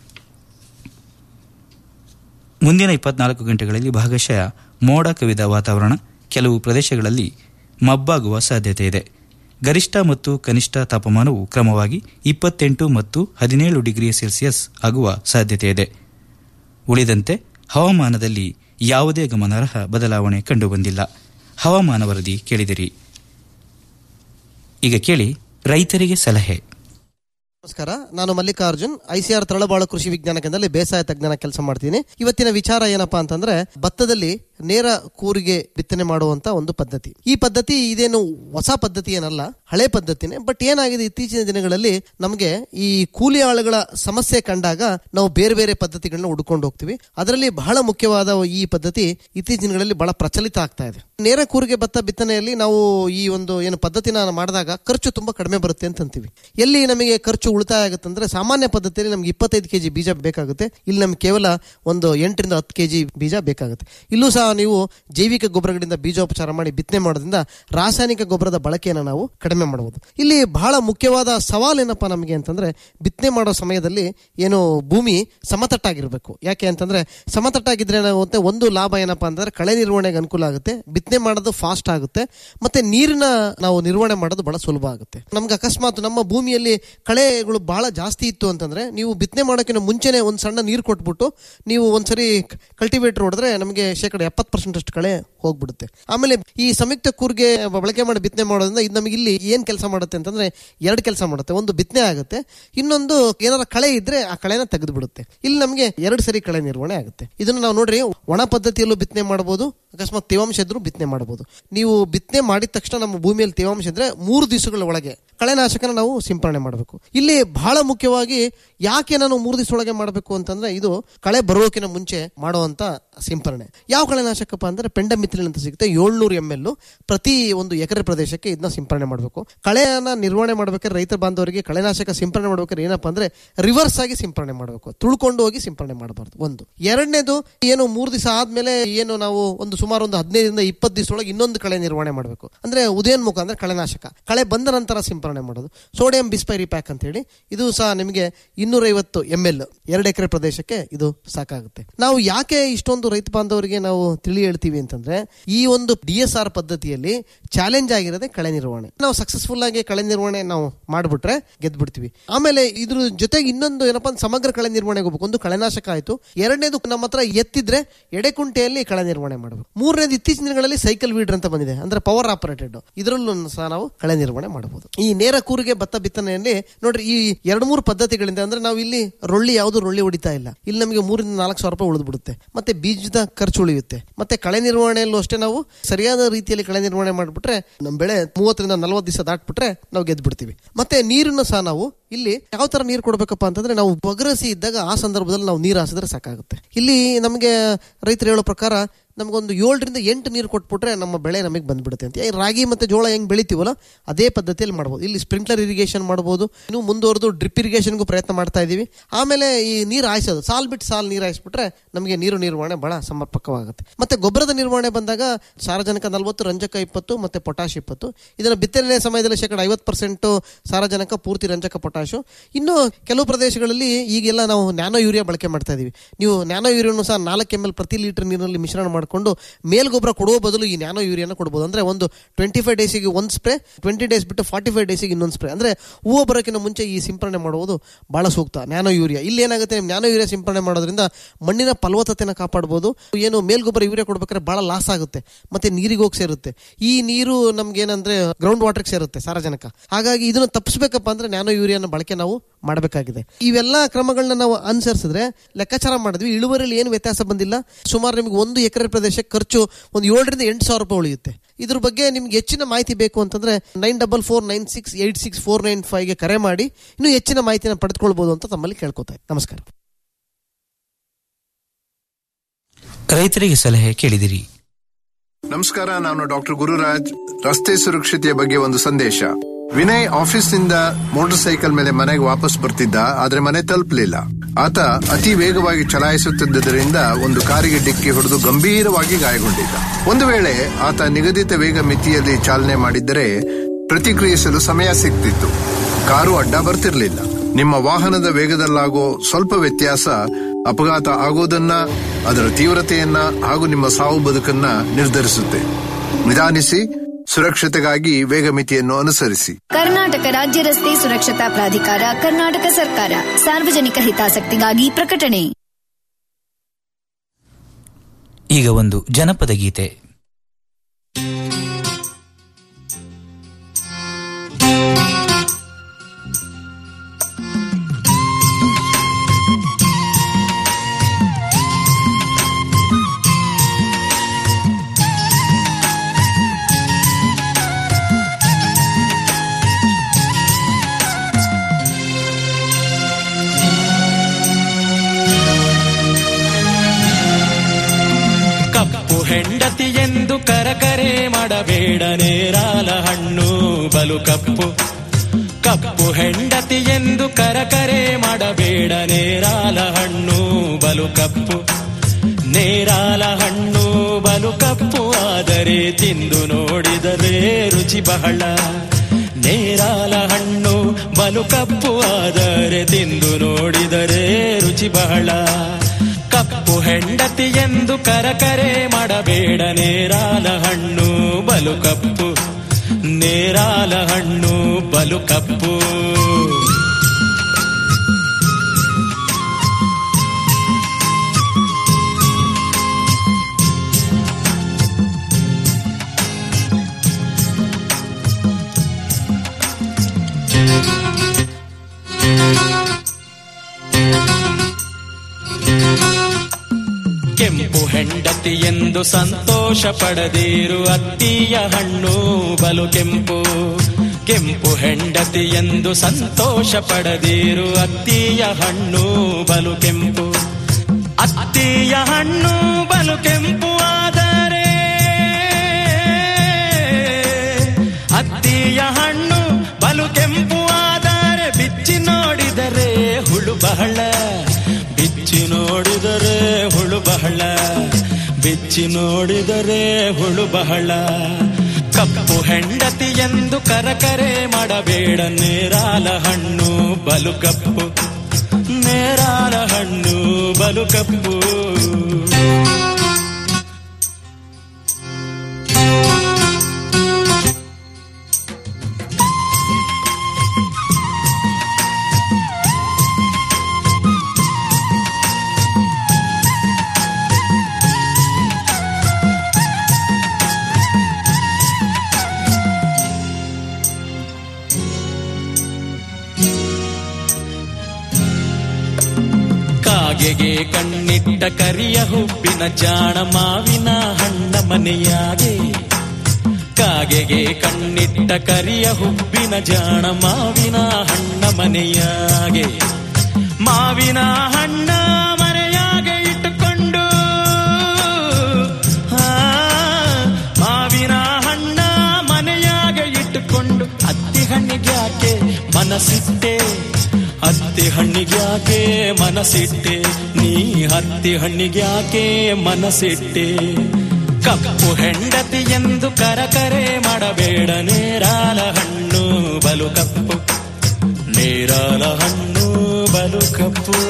ಮುಂದಿನ ಇಪ್ಪತ್ನಾಲ್ಕು ಗಂಟೆಗಳಲ್ಲಿ ಭಾಗಶಃ ಮೋಡ ಕವಿದ ವಾತಾವರಣ ಕೆಲವು ಪ್ರದೇಶಗಳಲ್ಲಿ ಮಬ್ಬಾಗುವ ಸಾಧ್ಯತೆ ಇದೆ ಗರಿಷ್ಠ ಮತ್ತು ಕನಿಷ್ಠ ತಾಪಮಾನವು ಕ್ರಮವಾಗಿ ಇಪ್ಪತ್ತೆಂಟು ಮತ್ತು ಹದಿನೇಳು ಡಿಗ್ರಿ ಸೆಲ್ಸಿಯಸ್ ಆಗುವ ಸಾಧ್ಯತೆ ಇದೆ ಉಳಿದಂತೆ ಹವಾಮಾನದಲ್ಲಿ ಯಾವುದೇ ಗಮನಾರ್ಹ ಬದಲಾವಣೆ ಕಂಡುಬಂದಿಲ್ಲ ಹವಾಮಾನ ವರದಿ ಕೇಳಿದಿರಿ ಈಗ ಕೇಳಿ ರೈತರಿಗೆ ಸಲಹೆ ನಮಸ್ಕಾರ ನಾನು ಮಲ್ಲಿಕಾರ್ಜುನ್ ಐಸಿಆರ್ ತಳಬಾಳು ಕೃಷಿ ವಿಜ್ಞಾನ ಕೇಂದ್ರದಲ್ಲಿ ಬೇಸಾಯ ತಜ್ಞನ ಕೆಲಸ ಮಾಡ್ತೀನಿ ಇವತ್ತಿನ ವಿಚಾರ ಏನಪ್ಪಾ ಅಂತಂದ್ರೆ ಭತ್ತದಲ್ಲಿ ನೇರ ಕೂರಿಗೆ ಬಿತ್ತನೆ ಮಾಡುವಂತ ಒಂದು ಪದ್ಧತಿ ಈ ಪದ್ಧತಿ ಇದೇನು ಹೊಸ ಪದ್ಧತಿ ಏನಲ್ಲ ಹಳೆ ಪದ್ಧತಿನೇ ಬಟ್ ಏನಾಗಿದೆ ಇತ್ತೀಚಿನ ದಿನಗಳಲ್ಲಿ ನಮಗೆ ಈ ಕೂಲಿ ಆಳುಗಳ ಸಮಸ್ಯೆ ಕಂಡಾಗ ನಾವು ಬೇರೆ ಬೇರೆ ಪದ್ಧತಿಗಳನ್ನ ಹುಡ್ಕೊಂಡು ಹೋಗ್ತೀವಿ ಅದರಲ್ಲಿ ಬಹಳ ಮುಖ್ಯವಾದ ಈ ಪದ್ಧತಿ ಇತ್ತೀಚಿನ ದಿನಗಳಲ್ಲಿ ಬಹಳ ಪ್ರಚಲಿತ ಆಗ್ತಾ ಇದೆ ನೇರ ಕೂರಿಗೆ ಭತ್ತ ಬಿತ್ತನೆಯಲ್ಲಿ ನಾವು ಈ ಒಂದು ಏನು ಪದ್ಧತಿನ ಮಾಡಿದಾಗ ಖರ್ಚು ತುಂಬಾ ಕಡಿಮೆ ಬರುತ್ತೆ ಅಂತ ಅಂತೀವಿ ಎಲ್ಲಿ ನಮಗೆ ಖರ್ಚು ಉಳಿತಾಯ ಆಗುತ್ತೆ ಅಂದ್ರೆ ಸಾಮಾನ್ಯ ಪದ್ಧತಿಯಲ್ಲಿ ನಮ್ಗೆ ಇಪ್ಪತ್ತೈದು ಕೆಜಿ ಬೀಜ ಬೇಕಾಗುತ್ತೆ ಇಲ್ಲಿ ನಮ್ಗೆ ಕೇವಲ ಒಂದು ಎಂಟರಿಂದ ಹತ್ತು ಕೆಜಿ ಬೀಜ ಬೇಕಾಗುತ್ತೆ ಇಲ್ಲೂ ಸಹ ನೀವು ಜೈವಿಕ ಗೊಬ್ಬರಗಳಿಂದ ಬೀಜೋಪಚಾರ ಮಾಡಿ ಬಿತ್ತನೆ ಮಾಡೋದ್ರಿಂದ ರಾಸಾಯನಿಕ ಗೊಬ್ಬರದ ಬಳಕೆಯನ್ನು ನಾವು ಕಡಿಮೆ ಮಾಡಬಹುದು ಇಲ್ಲಿ ಬಹಳ ಮುಖ್ಯವಾದ ಸವಾಲು ಏನಪ್ಪಾ ನಮಗೆ ಅಂತಂದ್ರೆ ಬಿತ್ತನೆ ಮಾಡೋ ಸಮಯದಲ್ಲಿ ಏನು ಭೂಮಿ ಸಮತಟ್ಟಾಗಿರ್ಬೇಕು ಯಾಕೆ ಅಂತಂದ್ರೆ ಸಮತಟ್ಟಾಗಿದ್ರೆ ಏನಾಗುತ್ತೆ ಒಂದು ಲಾಭ ಏನಪ್ಪಾ ಅಂತಂದ್ರೆ ಕಳೆ ನಿರ್ವಹಣೆಗೆ ಅನುಕೂಲ ಆಗುತ್ತೆ ಬಿತ್ತನೆ ಮಾಡೋದು ಫಾಸ್ಟ್ ಆಗುತ್ತೆ ಮತ್ತೆ ನೀರಿನ ನಾವು ನಿರ್ವಹಣೆ ಮಾಡೋದು ಬಹಳ ಸುಲಭ ಆಗುತ್ತೆ ನಮ್ಗೆ ಅಕಸ್ಮಾತ್ ನಮ್ಮ ಭೂಮಿಯಲ್ಲಿ ಕಳೆಗಳು ಬಹಳ ಜಾಸ್ತಿ ಇತ್ತು ಅಂತಂದ್ರೆ ನೀವು ಬಿತ್ತನೆ ಮಾಡೋಕ್ಕಿಂತ ಮುಂಚೆನೆ ಒಂದು ಸಣ್ಣ ನೀರು ಕೊಟ್ಬಿಟ್ಟು ನೀವು ಒಂದ್ಸರಿ ಕಲ್ಟಿವೇಟರ್ ಹೊಡೆದ್ರೆ ನಮಗೆ ಶೇಕಡ ಎಪ್ಪತ್ತು ಪರ್ಸೆಂಟ್ ಅಷ್ಟು ಕಳೆ ಹೋಗ್ಬಿಡುತ್ತೆ ಆಮೇಲೆ ಈ ಸಂಯುಕ್ತ ಕೂರ್ಗೆ ಬಳಕೆ ಮಾಡಿ ಬಿತ್ತನೆ ಮಾಡೋದ್ರಿಂದ ಇದು ನಮಗೆ ಇಲ್ಲಿ ಏನ್ ಕೆಲಸ ಮಾಡುತ್ತೆ ಅಂತಂದ್ರೆ ಎರಡು ಕೆಲಸ ಮಾಡುತ್ತೆ ಒಂದು ಬಿತ್ತನೆ ಆಗುತ್ತೆ ಇನ್ನೊಂದು ಏನಾರ ಕಳೆ ಇದ್ರೆ ಆ ಕಳೆನ ತೆಗೆದು ಬಿಡುತ್ತೆ ಇಲ್ಲಿ ನಮಗೆ ಎರಡು ಸರಿ ಕಳೆ ನಿರ್ವಹಣೆ ಆಗುತ್ತೆ ಇದನ್ನ ನಾವು ನೋಡ್ರಿ ಒಣ ಪದ್ಧತಿಯಲ್ಲೂ ಬಿತ್ತನೆ ಮಾಡಬಹುದು ಅಕಸ್ಮಾತ್ ತೇವಾಂಶ ಇದ್ರೂ ಬಿತ್ತನೆ ಮಾಡಬಹುದು ನೀವು ಬಿತ್ತನೆ ಮಾಡಿದ ತಕ್ಷಣ ನಮ್ಮ ಭೂಮಿಯಲ್ಲಿ ತೇವಾಂಶ ಇದ್ರೆ ಮೂರು ದಿವಸಗಳ ಒಳಗೆ ಕಳೆನಾಶಕನ ನಾವು ಸಿಂಪರಣೆ ಮಾಡಬೇಕು ಇಲ್ಲಿ ಬಹಳ ಮುಖ್ಯವಾಗಿ ಯಾಕೆ ನಾನು ಮೂರು ದಿವಸ ಒಳಗೆ ಮಾಡಬೇಕು ಅಂತಂದ್ರೆ ಇದು ಕಳೆ ಬರೋಕಿನ ಮುಂಚೆ ಮಾಡುವಂತ ಸಿಂಪರಣೆ ಯಾವ ಕಳೆನಾಶಕಪ್ಪ ಅಂದ್ರೆ ಪೆಂಡಮಿಥಿಲಿನ್ ಅಂತ ಸಿಗುತ್ತೆ ಏಳ್ನೂರು ಎಂ ಎಲ್ ಪ್ರತಿ ಒಂದು ಎಕರೆ ಪ್ರದೇಶಕ್ಕೆ ಇದನ್ನ ಸಿಂಪರಣೆ ಮಾಡಬೇಕು ಕಳೆಯನ್ನ ನಿರ್ವಹಣೆ ಮಾಡ್ಬೇಕಾದ್ರೆ ರೈತ ಬಾಂಧವರಿಗೆ ಕಳೆನಾಶಕ ಸಿಂಪರಣೆ ಮಾಡ್ಬೇಕಾದ್ರೆ ಏನಪ್ಪಾ ಅಂದ್ರೆ ರಿವರ್ಸ್ ಆಗಿ ಸಿಂಪರಣೆ ಮಾಡಬೇಕು ತುಳ್ಕೊಂಡು ಹೋಗಿ ಸಿಂಪರಣೆ ಮಾಡಬಾರ್ದು ಒಂದು ಎರಡನೇದು ಏನು ಮೂರು ದಿವಸ ಆದ್ಮೇಲೆ ಏನು ನಾವು ಒಂದು ಸುಮಾರು ಒಂದು ಹದಿನೈದರಿಂದ ಇಪ್ಪತ್ತು ದಿವಸದೊಳಗೆ ಇನ್ನೊಂದು ಕಳೆ ನಿರ್ವಹಣೆ ಮಾಡಬೇಕು ಅಂದ್ರೆ ಉದಯೋನ್ಮುಖ ಅಂದ್ರೆ ಕಳೆನಾಶಕ ಕಳೆ ಬಂದ ನಂತರ ಸಿಂಪರಣೆ ಮಾಡೋದು ಸೋಡಿಯಂ ಬಿಸ್ಪೈರಿ ಪ್ಯಾಕ್ ಅಂತ ಹೇಳಿ ಇದು ಸಹ ನಿಮಗೆ ಇನ್ನೂರೈವತ್ತು ಎಂ ಎಲ್ ಎರಡು ಎಕರೆ ಪ್ರದೇಶಕ್ಕೆ ಇದು ಸಾಕಾಗುತ್ತೆ ನಾವು ಯಾಕೆ ಇಷ್ಟೊಂದು ರೈತ ಬಾಂಧವರಿಗೆ ನಾವು ತಿಳಿ ಹೇಳ್ತೀವಿ ಅಂತಂದ್ರೆ ಈ ಒಂದು ಡಿ ಎಸ್ ಆರ್ ಪದ್ಧತಿಯಲ್ಲಿ ಚಾಲೆಂಜ್ ಆಗಿರೋದೇ ಕಳೆ ನಿರ್ವಹಣೆ ನಾವು ಸಕ್ಸಸ್ಫುಲ್ ಆಗಿ ಕಳೆ ನಿರ್ವಹಣೆ ನಾವು ಮಾಡ್ಬಿಟ್ರೆ ಗೆದ್ಬಿಡ್ತೀವಿ ಆಮೇಲೆ ಇದ್ರ ಜೊತೆಗೆ ಇನ್ನೊಂದು ಏನಪ್ಪಾ ಅಂದ್ರೆ ಸಮಗ್ರ ಕಳೆ ನಿರ್ವಹಣೆಗೆ ಹೋಗ್ಬೇಕು ಒಂದು ಕಳೆನಾಶಕ ಆಯ್ತು ಎರಡನೇದು ನಮ್ಮ ಹತ್ರ ಎತ್ತಿದ್ರೆ ಎಡೆಕುಂಟೆಯಲ್ಲಿ ಕಳೆ ನಿರ್ವಹಣೆ ಮಾಡಬೇಕು ಮೂರನೇದು ಇತ್ತೀಚಿನ ದಿನಗಳಲ್ಲಿ ಸೈಕಲ್ ವೀಡರ್ ಅಂತ ಬಂದಿದೆ ಅಂದ್ರೆ ಪವರ್ ಆಪರೇಟೆಡ್ ಇದರಲ್ಲೂ ಸಹ ನಾವು ಕಳೆ ನಿರ್ವಹಣೆ ಮಾಡಬಹುದು ಈ ನೇರ ಕೂರಿಗೆ ಭತ್ತ ಬಿತ್ತನೆಯಲ್ಲಿ ನೋಡ್ರಿ ಈ ಎರಡು ಮೂರು ಪದ್ಧತಿಗಳಿಂದ ಅಂದ್ರೆ ನಾವು ಇಲ್ಲಿ ರೊಳ್ಳಿ ಯಾವುದು ರೊಳ್ಳಿ ಹೊಡಿತಾ ಇಲ್ಲ ಇಲ್ಲಿ ನಮಗೆ ಮೂರಿಂದ ನಾಲ್ಕು ಸಾವಿರ ರೂಪಾಯಿ ಉಳಿದು ಬಿಡುತ್ತೆ ಮತ್ತೆ ಬೀಜದ ಖರ್ಚು ಉಳಿಯುತ್ತೆ ಮತ್ತೆ ಕಳೆ ನಿರ್ವಹಣೆಯಲ್ಲೂ ಅಷ್ಟೇ ನಾವು ಸರಿಯಾದ ರೀತಿಯಲ್ಲಿ ಕಳೆ ನಿರ್ವಹಣೆ ಮಾಡಿಬಿಟ್ರೆ ನಮ್ಮ ಬೆಳೆ ಮೂವತ್ತರಿಂದ ನಲವತ್ತು ದಿವಸ ದಾಟ್ಬಿಟ್ರೆ ನಾವು ಗೆದ್ದು ಬಿಡ್ತೀವಿ ಮತ್ತೆ ನೀರನ್ನು ಸಹ ನಾವು ಇಲ್ಲಿ ಯಾವ ತರ ನೀರು ಕೊಡ್ಬೇಕಪ್ಪ ಅಂತಂದ್ರೆ ನಾವು ಬಗರಸಿ ಇದ್ದಾಗ ಆ ಸಂದರ್ಭದಲ್ಲಿ ನಾವು ನೀರು ಹಾಸಿದ್ರೆ ಸಾಕಾಗುತ್ತೆ ಇಲ್ಲಿ ನಮಗೆ ರೈತರು ಹೇಳೋ ಪ್ರಕಾರ ನಮಗೊಂದು ಏಳರಿಂದ ಎಂಟು ನೀರು ಕೊಟ್ಬಿಟ್ರೆ ನಮ್ಮ ಬೆಳೆ ನಮಗೆ ಬಂದ್ಬಿಡುತ್ತೆ ಅಂತ ಈ ರಾಗಿ ಮತ್ತು ಜೋಳ ಹೆಂಗೆ ಬೆಳಿತೀವಲ್ಲ ಅದೇ ಪದ್ಧತಿಯಲ್ಲಿ ಮಾಡ್ಬೋದು ಇಲ್ಲಿ ಸ್ಪ್ರಿಂಕ್ಲರ್ ಇರಿಗೇಷನ್ ಮಾಡ್ಬೋದು ಇನ್ನು ಮುಂದುವರೆದು ಡ್ರಿಪ್ ಇರಿಗೇಷನ್ಗೂ ಪ್ರಯತ್ನ ಮಾಡ್ತಾ ಇದ್ದೀವಿ ಆಮೇಲೆ ಈ ನೀರು ಹಾಯಿಸೋದು ಸಾಲ್ ಬಿಟ್ಟು ಸಾಲ್ ನೀರು ಹಾಯಿಸ್ಬಿಟ್ರೆ ನಮಗೆ ನೀರು ನಿರ್ವಹಣೆ ಬಹಳ ಸಮರ್ಪಕವಾಗುತ್ತೆ ಮತ್ತೆ ಗೊಬ್ಬರದ ನಿರ್ವಹಣೆ ಬಂದಾಗ ಸಾರಜನಕ ನಲವತ್ತು ರಂಜಕ ಇಪ್ಪತ್ತು ಮತ್ತೆ ಪೊಟ್ಯಾಶ್ ಇಪ್ಪತ್ತು ಇದರ ಬಿತ್ತನೆ ಸಮಯದಲ್ಲಿ ಶೇಕಡ ಐವತ್ತು ಪರ್ಸೆಂಟ್ ಸಾರಜನಕ ಪೂರ್ತಿ ರಂಜಕ ಪೊಟ್ಯಾಶು ಇನ್ನು ಕೆಲವು ಪ್ರದೇಶಗಳಲ್ಲಿ ಈಗೆಲ್ಲ ನಾವು ನ್ಯಾನೋ ಯೂರಿಯಾ ಬಳಕೆ ಮಾಡ್ತಾ ಇದೀವಿ ನೀವು ನ್ಯಾನೋ ಯೂರಿಯಾನು ಸಹ ನಾಲ್ಕು ಎಮ್ ಎಲ್ ಪ್ರತಿ ಲೀಟರ್ ನೀರಿನಲ್ಲಿ ಮಿಶ್ರಣ ಮಾಡಿಕೊಂಡು ಮೇಲ್ಗೊಬ್ಬರ ಕೊಡುವ ಬದಲು ಈ ನ್ಯಾನೋ ಯೂರಿಯಾನ ಕೊಡ್ಬೋದು ಅಂದ್ರೆ ಒಂದು ಟ್ವೆಂಟಿ ಫೈವ್ ಡೇಸಿಗೆ ಒಂದು ಸ್ಪ್ರೇ ಟ್ವೆಂಟಿ ಡೇಸ್ ಬಿಟ್ಟು ಫಾರ್ಟಿ ಫೈವ್ ಡೇಸಿಗೆ ಇನ್ನೊಂದು ಸ್ಪ್ರೇ ಅಂದ್ರೆ ಹೂವು ಬರೋಕ್ಕಿಂತ ಮುಂಚೆ ಈ ಸಿಂಪರಣೆ ಮಾಡುವುದು ಬಹಳ ಸೂಕ್ತ ನ್ಯಾನೋ ಯೂರಿಯಾ ಇಲ್ಲಿ ಏನಾಗುತ್ತೆ ನಿಮ್ ನ್ಯಾನೋ ಯೂರಿಯಾ ಸಿಂಪರಣೆ ಮಾಡೋದ್ರಿಂದ ಮಣ್ಣಿನ ಫಲವತ್ತತೆನ ಕಾಪಾಡ್ಬೋದು ಏನು ಮೇಲ್ಗೊಬ್ಬರ ಯೂರಿಯಾ ಕೊಡ್ಬೇಕಾದ್ರೆ ಬಹಳ ಲಾಸ್ ಆಗುತ್ತೆ ಮತ್ತೆ ನೀರಿಗೆ ಹೋಗಿ ಸೇರುತ್ತೆ ಈ ನೀರು ನಮ್ಗೆ ಏನಂದ್ರೆ ಗ್ರೌಂಡ್ ವಾಟರ್ಗೆ ಸೇರುತ್ತೆ ಸಾರಜನಕ ಹಾಗಾಗಿ ಇದನ್ನು ತಪ್ಪಿಸ್ಬೇಕಪ್ಪ ಅಂದ್ರೆ ನ್ಯಾನೋ ಯೂರಿಯಾನ ಬಳಕೆ ನಾವು ಮಾಡಬೇಕಾಗಿದೆ ಇವೆಲ್ಲ ಕ್ರಮಗಳನ್ನ ನಾವು ಅನುಸರಿಸಿದ್ರೆ ಲೆಕ್ಕಾಚಾರ ಮಾಡಿದ್ವಿ ಇಳುವರಿಯಲ್ಲಿ ಏನು ವ್ಯತ್ಯಾಸ ಬಂದಿಲ್ಲ ಸುಮಾರು ನಿಮ್ಗೆ ಒಂದು ಎಕರೆ ಪ್ರದೇಶಕ್ಕೆ ಖರ್ಚು ಒಂದು ಏಳರಿಂದ ಎಂಟು ಸಾವಿರ ರೂಪಾಯಿ ಉಳಿಯುತ್ತೆ ಇದ್ರ ಬಗ್ಗೆ ನಿಮ್ಗೆ ಹೆಚ್ಚಿನ ಮಾಹಿತಿ ಬೇಕು ಅಂತಂದ್ರೆ nine double four nine six eight six four nine ಫೈವ್ಗೆ ಕರೆ ಮಾಡಿ ಇನ್ನೂ ಹೆಚ್ಚಿನ ಮಾಹಿತಿನ ಪಡೆದುಕೊಳ್ಬಹುದು ಅಂತ ತಮ್ಮಲ್ಲಿ ಕೇಳ್ಕೊತಾ ನಮಸ್ಕಾರ ರೈತರಿಗೆ ಸಲಹೆ ಕೇಳಿದಿರಿ ನಮಸ್ಕಾರ ನಾನು ಡಾಕ್ಟರ್ ಗುರುರಾಜ್ ರಸ್ತೆ ಸುರಕ್ಷತೆಯ ಬಗ್ಗೆ ಒಂದು ಸಂದೇಶ ವಿನಯ್ ಆಫೀಸ್ನಿಂದ ಮೋಟಾರ್ ಸೈಕಲ್ ಮೇಲೆ ಮನೆಗೆ ವಾಪಸ್ ಬರ್ತಿದ್ದ ಆದ್ರೆ ಮನೆ ತಲುಪಲಿಲ್ಲ ಆತ ಅತಿ ವೇಗವಾಗಿ ಚಲಾಯಿಸುತ್ತಿದ್ದರಿಂದ ಒಂದು ಕಾರಿಗೆ ಡಿಕ್ಕಿ ಹೊಡೆದು ಗಂಭೀರವಾಗಿ ಗಾಯಗೊಂಡಿದ್ದ ಒಂದು ವೇಳೆ ಆತ ನಿಗದಿತ ವೇಗ ಮಿತಿಯಲ್ಲಿ ಚಾಲನೆ ಮಾಡಿದ್ದರೆ ಪ್ರತಿಕ್ರಿಯಿಸಲು ಸಮಯ ಸಿಗ್ತಿತ್ತು ಕಾರು ಅಡ್ಡ ಬರ್ತಿರ್ಲಿಲ್ಲ ನಿಮ್ಮ ವಾಹನದ ವೇಗದಲ್ಲಾಗೋ ಸ್ವಲ್ಪ ವ್ಯತ್ಯಾಸ ಅಪಘಾತ ಆಗೋದನ್ನ ಅದರ ತೀವ್ರತೆಯನ್ನ ಹಾಗೂ ನಿಮ್ಮ ಸಾವು ಬದುಕನ್ನ ನಿರ್ಧರಿಸುತ್ತೆ ನಿಧಾನಿಸಿ ಸುರಕ್ಷತೆಗಾಗಿ ವೇಗ ಮಿತಿಯನ್ನು ಅನುಸರಿಸಿ ಕರ್ನಾಟಕ ರಾಜ್ಯ ರಸ್ತೆ ಸುರಕ್ಷತಾ ಪ್ರಾಧಿಕಾರ ಕರ್ನಾಟಕ ಸರ್ಕಾರ ಸಾರ್ವಜನಿಕ ಹಿತಾಸಕ್ತಿಗಾಗಿ ಪ್ರಕಟಣೆ ಈಗ ಒಂದು ಜನಪದ ಗೀತೆ ಕಪ್ಪು ಹೆಂಡತಿ ಎಂದು ಕರಕರೆ ಮಾಡಬೇಡ ನೇರಾಲ ಹಣ್ಣು ಬಲು ಕಪ್ಪು ಕಪ್ಪು ಹೆಂಡತಿ ಎಂದು ಕರಕರೆ ಮಾಡಬೇಡ ನೇರಾಲ ಹಣ್ಣು ಬಲು ಕಪ್ಪು ನೇರಾಲ ಹಣ್ಣು ಬಲು ಕಪ್ಪು ಆದರೆ ತಿಂದು ನೋಡಿದರೆ ರುಚಿ ಬಹಳ ನೇರಾಲ ಹಣ್ಣು ಬಲು ಕಪ್ಪು ಆದರೆ ತಿಂದು ನೋಡಿದರೆ ರುಚಿ ಬಹಳ ಕಪ್ಪು ಹೆಂಡತಿ ಎಂದು ಕರಕರೆ ಮಾಡಬೇಡ ನೇರಾಲ ಹಣ್ಣು ಬಲು ಕಪ್ಪು ನೇರಾಲ ಹಣ್ಣು ಬಲು ಕಪ್ಪು ಕೆಂಪು ಹೆಂಡತಿ ಎಂದು ಸಂತೋಷ ಪಡದಿರು ಅತ್ತಿಯ ಹಣ್ಣು ಬಲು ಕೆಂಪು ಕೆಂಪು ಹೆಂಡತಿ ಎಂದು ಸಂತೋಷ ಪಡದಿರು ಅತ್ತಿಯ ಹಣ್ಣು ಬಲು ಕೆಂಪು ಅತ್ತಿಯ ಹಣ್ಣು ಬಲು ಕೆಂಪು ಆದರೆ ಅತ್ತಿಯ ಹಣ್ಣು ಬಲು ಕೆಂಪು ಆದರೆ ಬಿಚ್ಚಿ ನೋಡಿದರೆ ಹುಳು ಬಹಳ ಬಿಚ್ಚಿ ನೋಡಿದರೆ ಹುಳು ಬಹಳ ಬಿಚ್ಚಿ ನೋಡಿದರೆ ಹುಳು ಬಹಳ ಕಪ್ಪು ಹೆಂಡತಿ ಎಂದು ಕರಕರೆ ಮಾಡಬೇಡ ನೇರಾಲ ಹಣ್ಣು ಬಲು ಕಪ್ಪು ನೇರಾಲ ಹಣ್ಣು ಬಲು ಕಪ್ಪು ಕಾಗೆಗೆ ಕಣ್ಣಿಟ್ಟ ಕರಿಯ ಹುಬ್ಬಿನ ಜಾಣ ಮಾವಿನ ಹಣ್ಣ ಮನೆಯಾಗೆ ಕಾಗೆಗೆ ಕಣ್ಣಿಟ್ಟ ಕರಿಯ ಹುಬ್ಬಿನ ಜಾಣ ಮಾವಿನ ಹಣ್ಣ ಮನೆಯಾಗೆ ಮಾವಿನ ಹಣ್ಣ ಮನೆಯಾಗೆ ಇಟ್ಟುಕೊಂಡು ಮನಸ್ಸಿಟ್ಟೆ ಹತ್ತಿ ಹಣ್ಣಿಗ್ಯಾಕೆ ಮನಸ್ಸಿಟ್ಟೆ ನೀ ಹತ್ತಿ ಹಣ್ಣಿಗ್ಯಾಕೆ ಮನಸ್ಸಿಟ್ಟೆ ಕಪ್ಪು ಹೆಂಡತಿ ಎಂದು ಕರಕರೆ ಮಾಡಬೇಡ ನೇರಾಲ ಹಣ್ಣು ಬಲು ಕಪ್ಪು ನೇರಾಲ ಹಣ್ಣು ಬಲು ಕಪ್ಪು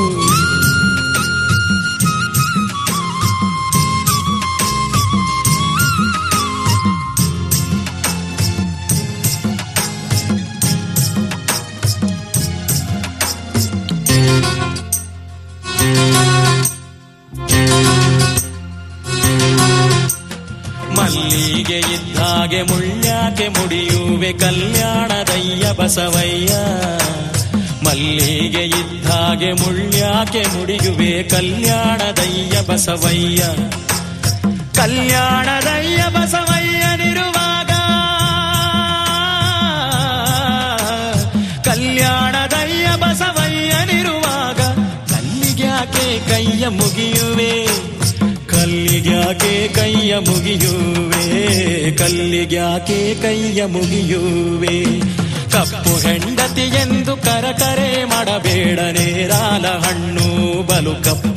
ಮಲ್ಲಿಗೆ ಇದ್ದಾಗೆ ಮುಳ್ಳ್ಯಾಕೆ ಮುಡಿಯುವೆ ಕಲ್ಯಾಣದಯ್ಯ ಬಸವಯ್ಯ ಮಲ್ಲಿಗೆ ಇದ್ದಾಗೆ ಮುಳ್ಳ್ಯಾಕೆ ಮುಡಿಯುವೆ ಕಲ್ಯಾಣದಯ್ಯ ಬಸವಯ್ಯ ಕಲ್ಯಾಣದಯ್ಯ ಬಸವಯ್ಯನಿರುವಾಗ ಕಲ್ಯಾಣದಯ್ಯ ಬಸವಯ್ಯನಿರುವಾಗ ಕಲ್ಲಿಗ್ಯಾಕೆ ಕೈಯ ಮುಗಿಯುವೆ ಕಲ್ಲಿಗ್ಯಾಕೆ ಕೈಯ ಮುಗಿಯುವೆ ಕಲ್ಲಿಗ್ಯಾಕೆ ಕೈಯ ಮುಗಿಯುವೆ ಕಪ್ಪು ಹೆಂಡತಿ ಎಂದು ಕರಕರೆ ಮಾಡಬೇಡ ನೇರಾಲ ಹಣ್ಣು ಬಲು ಕಪ್ಪು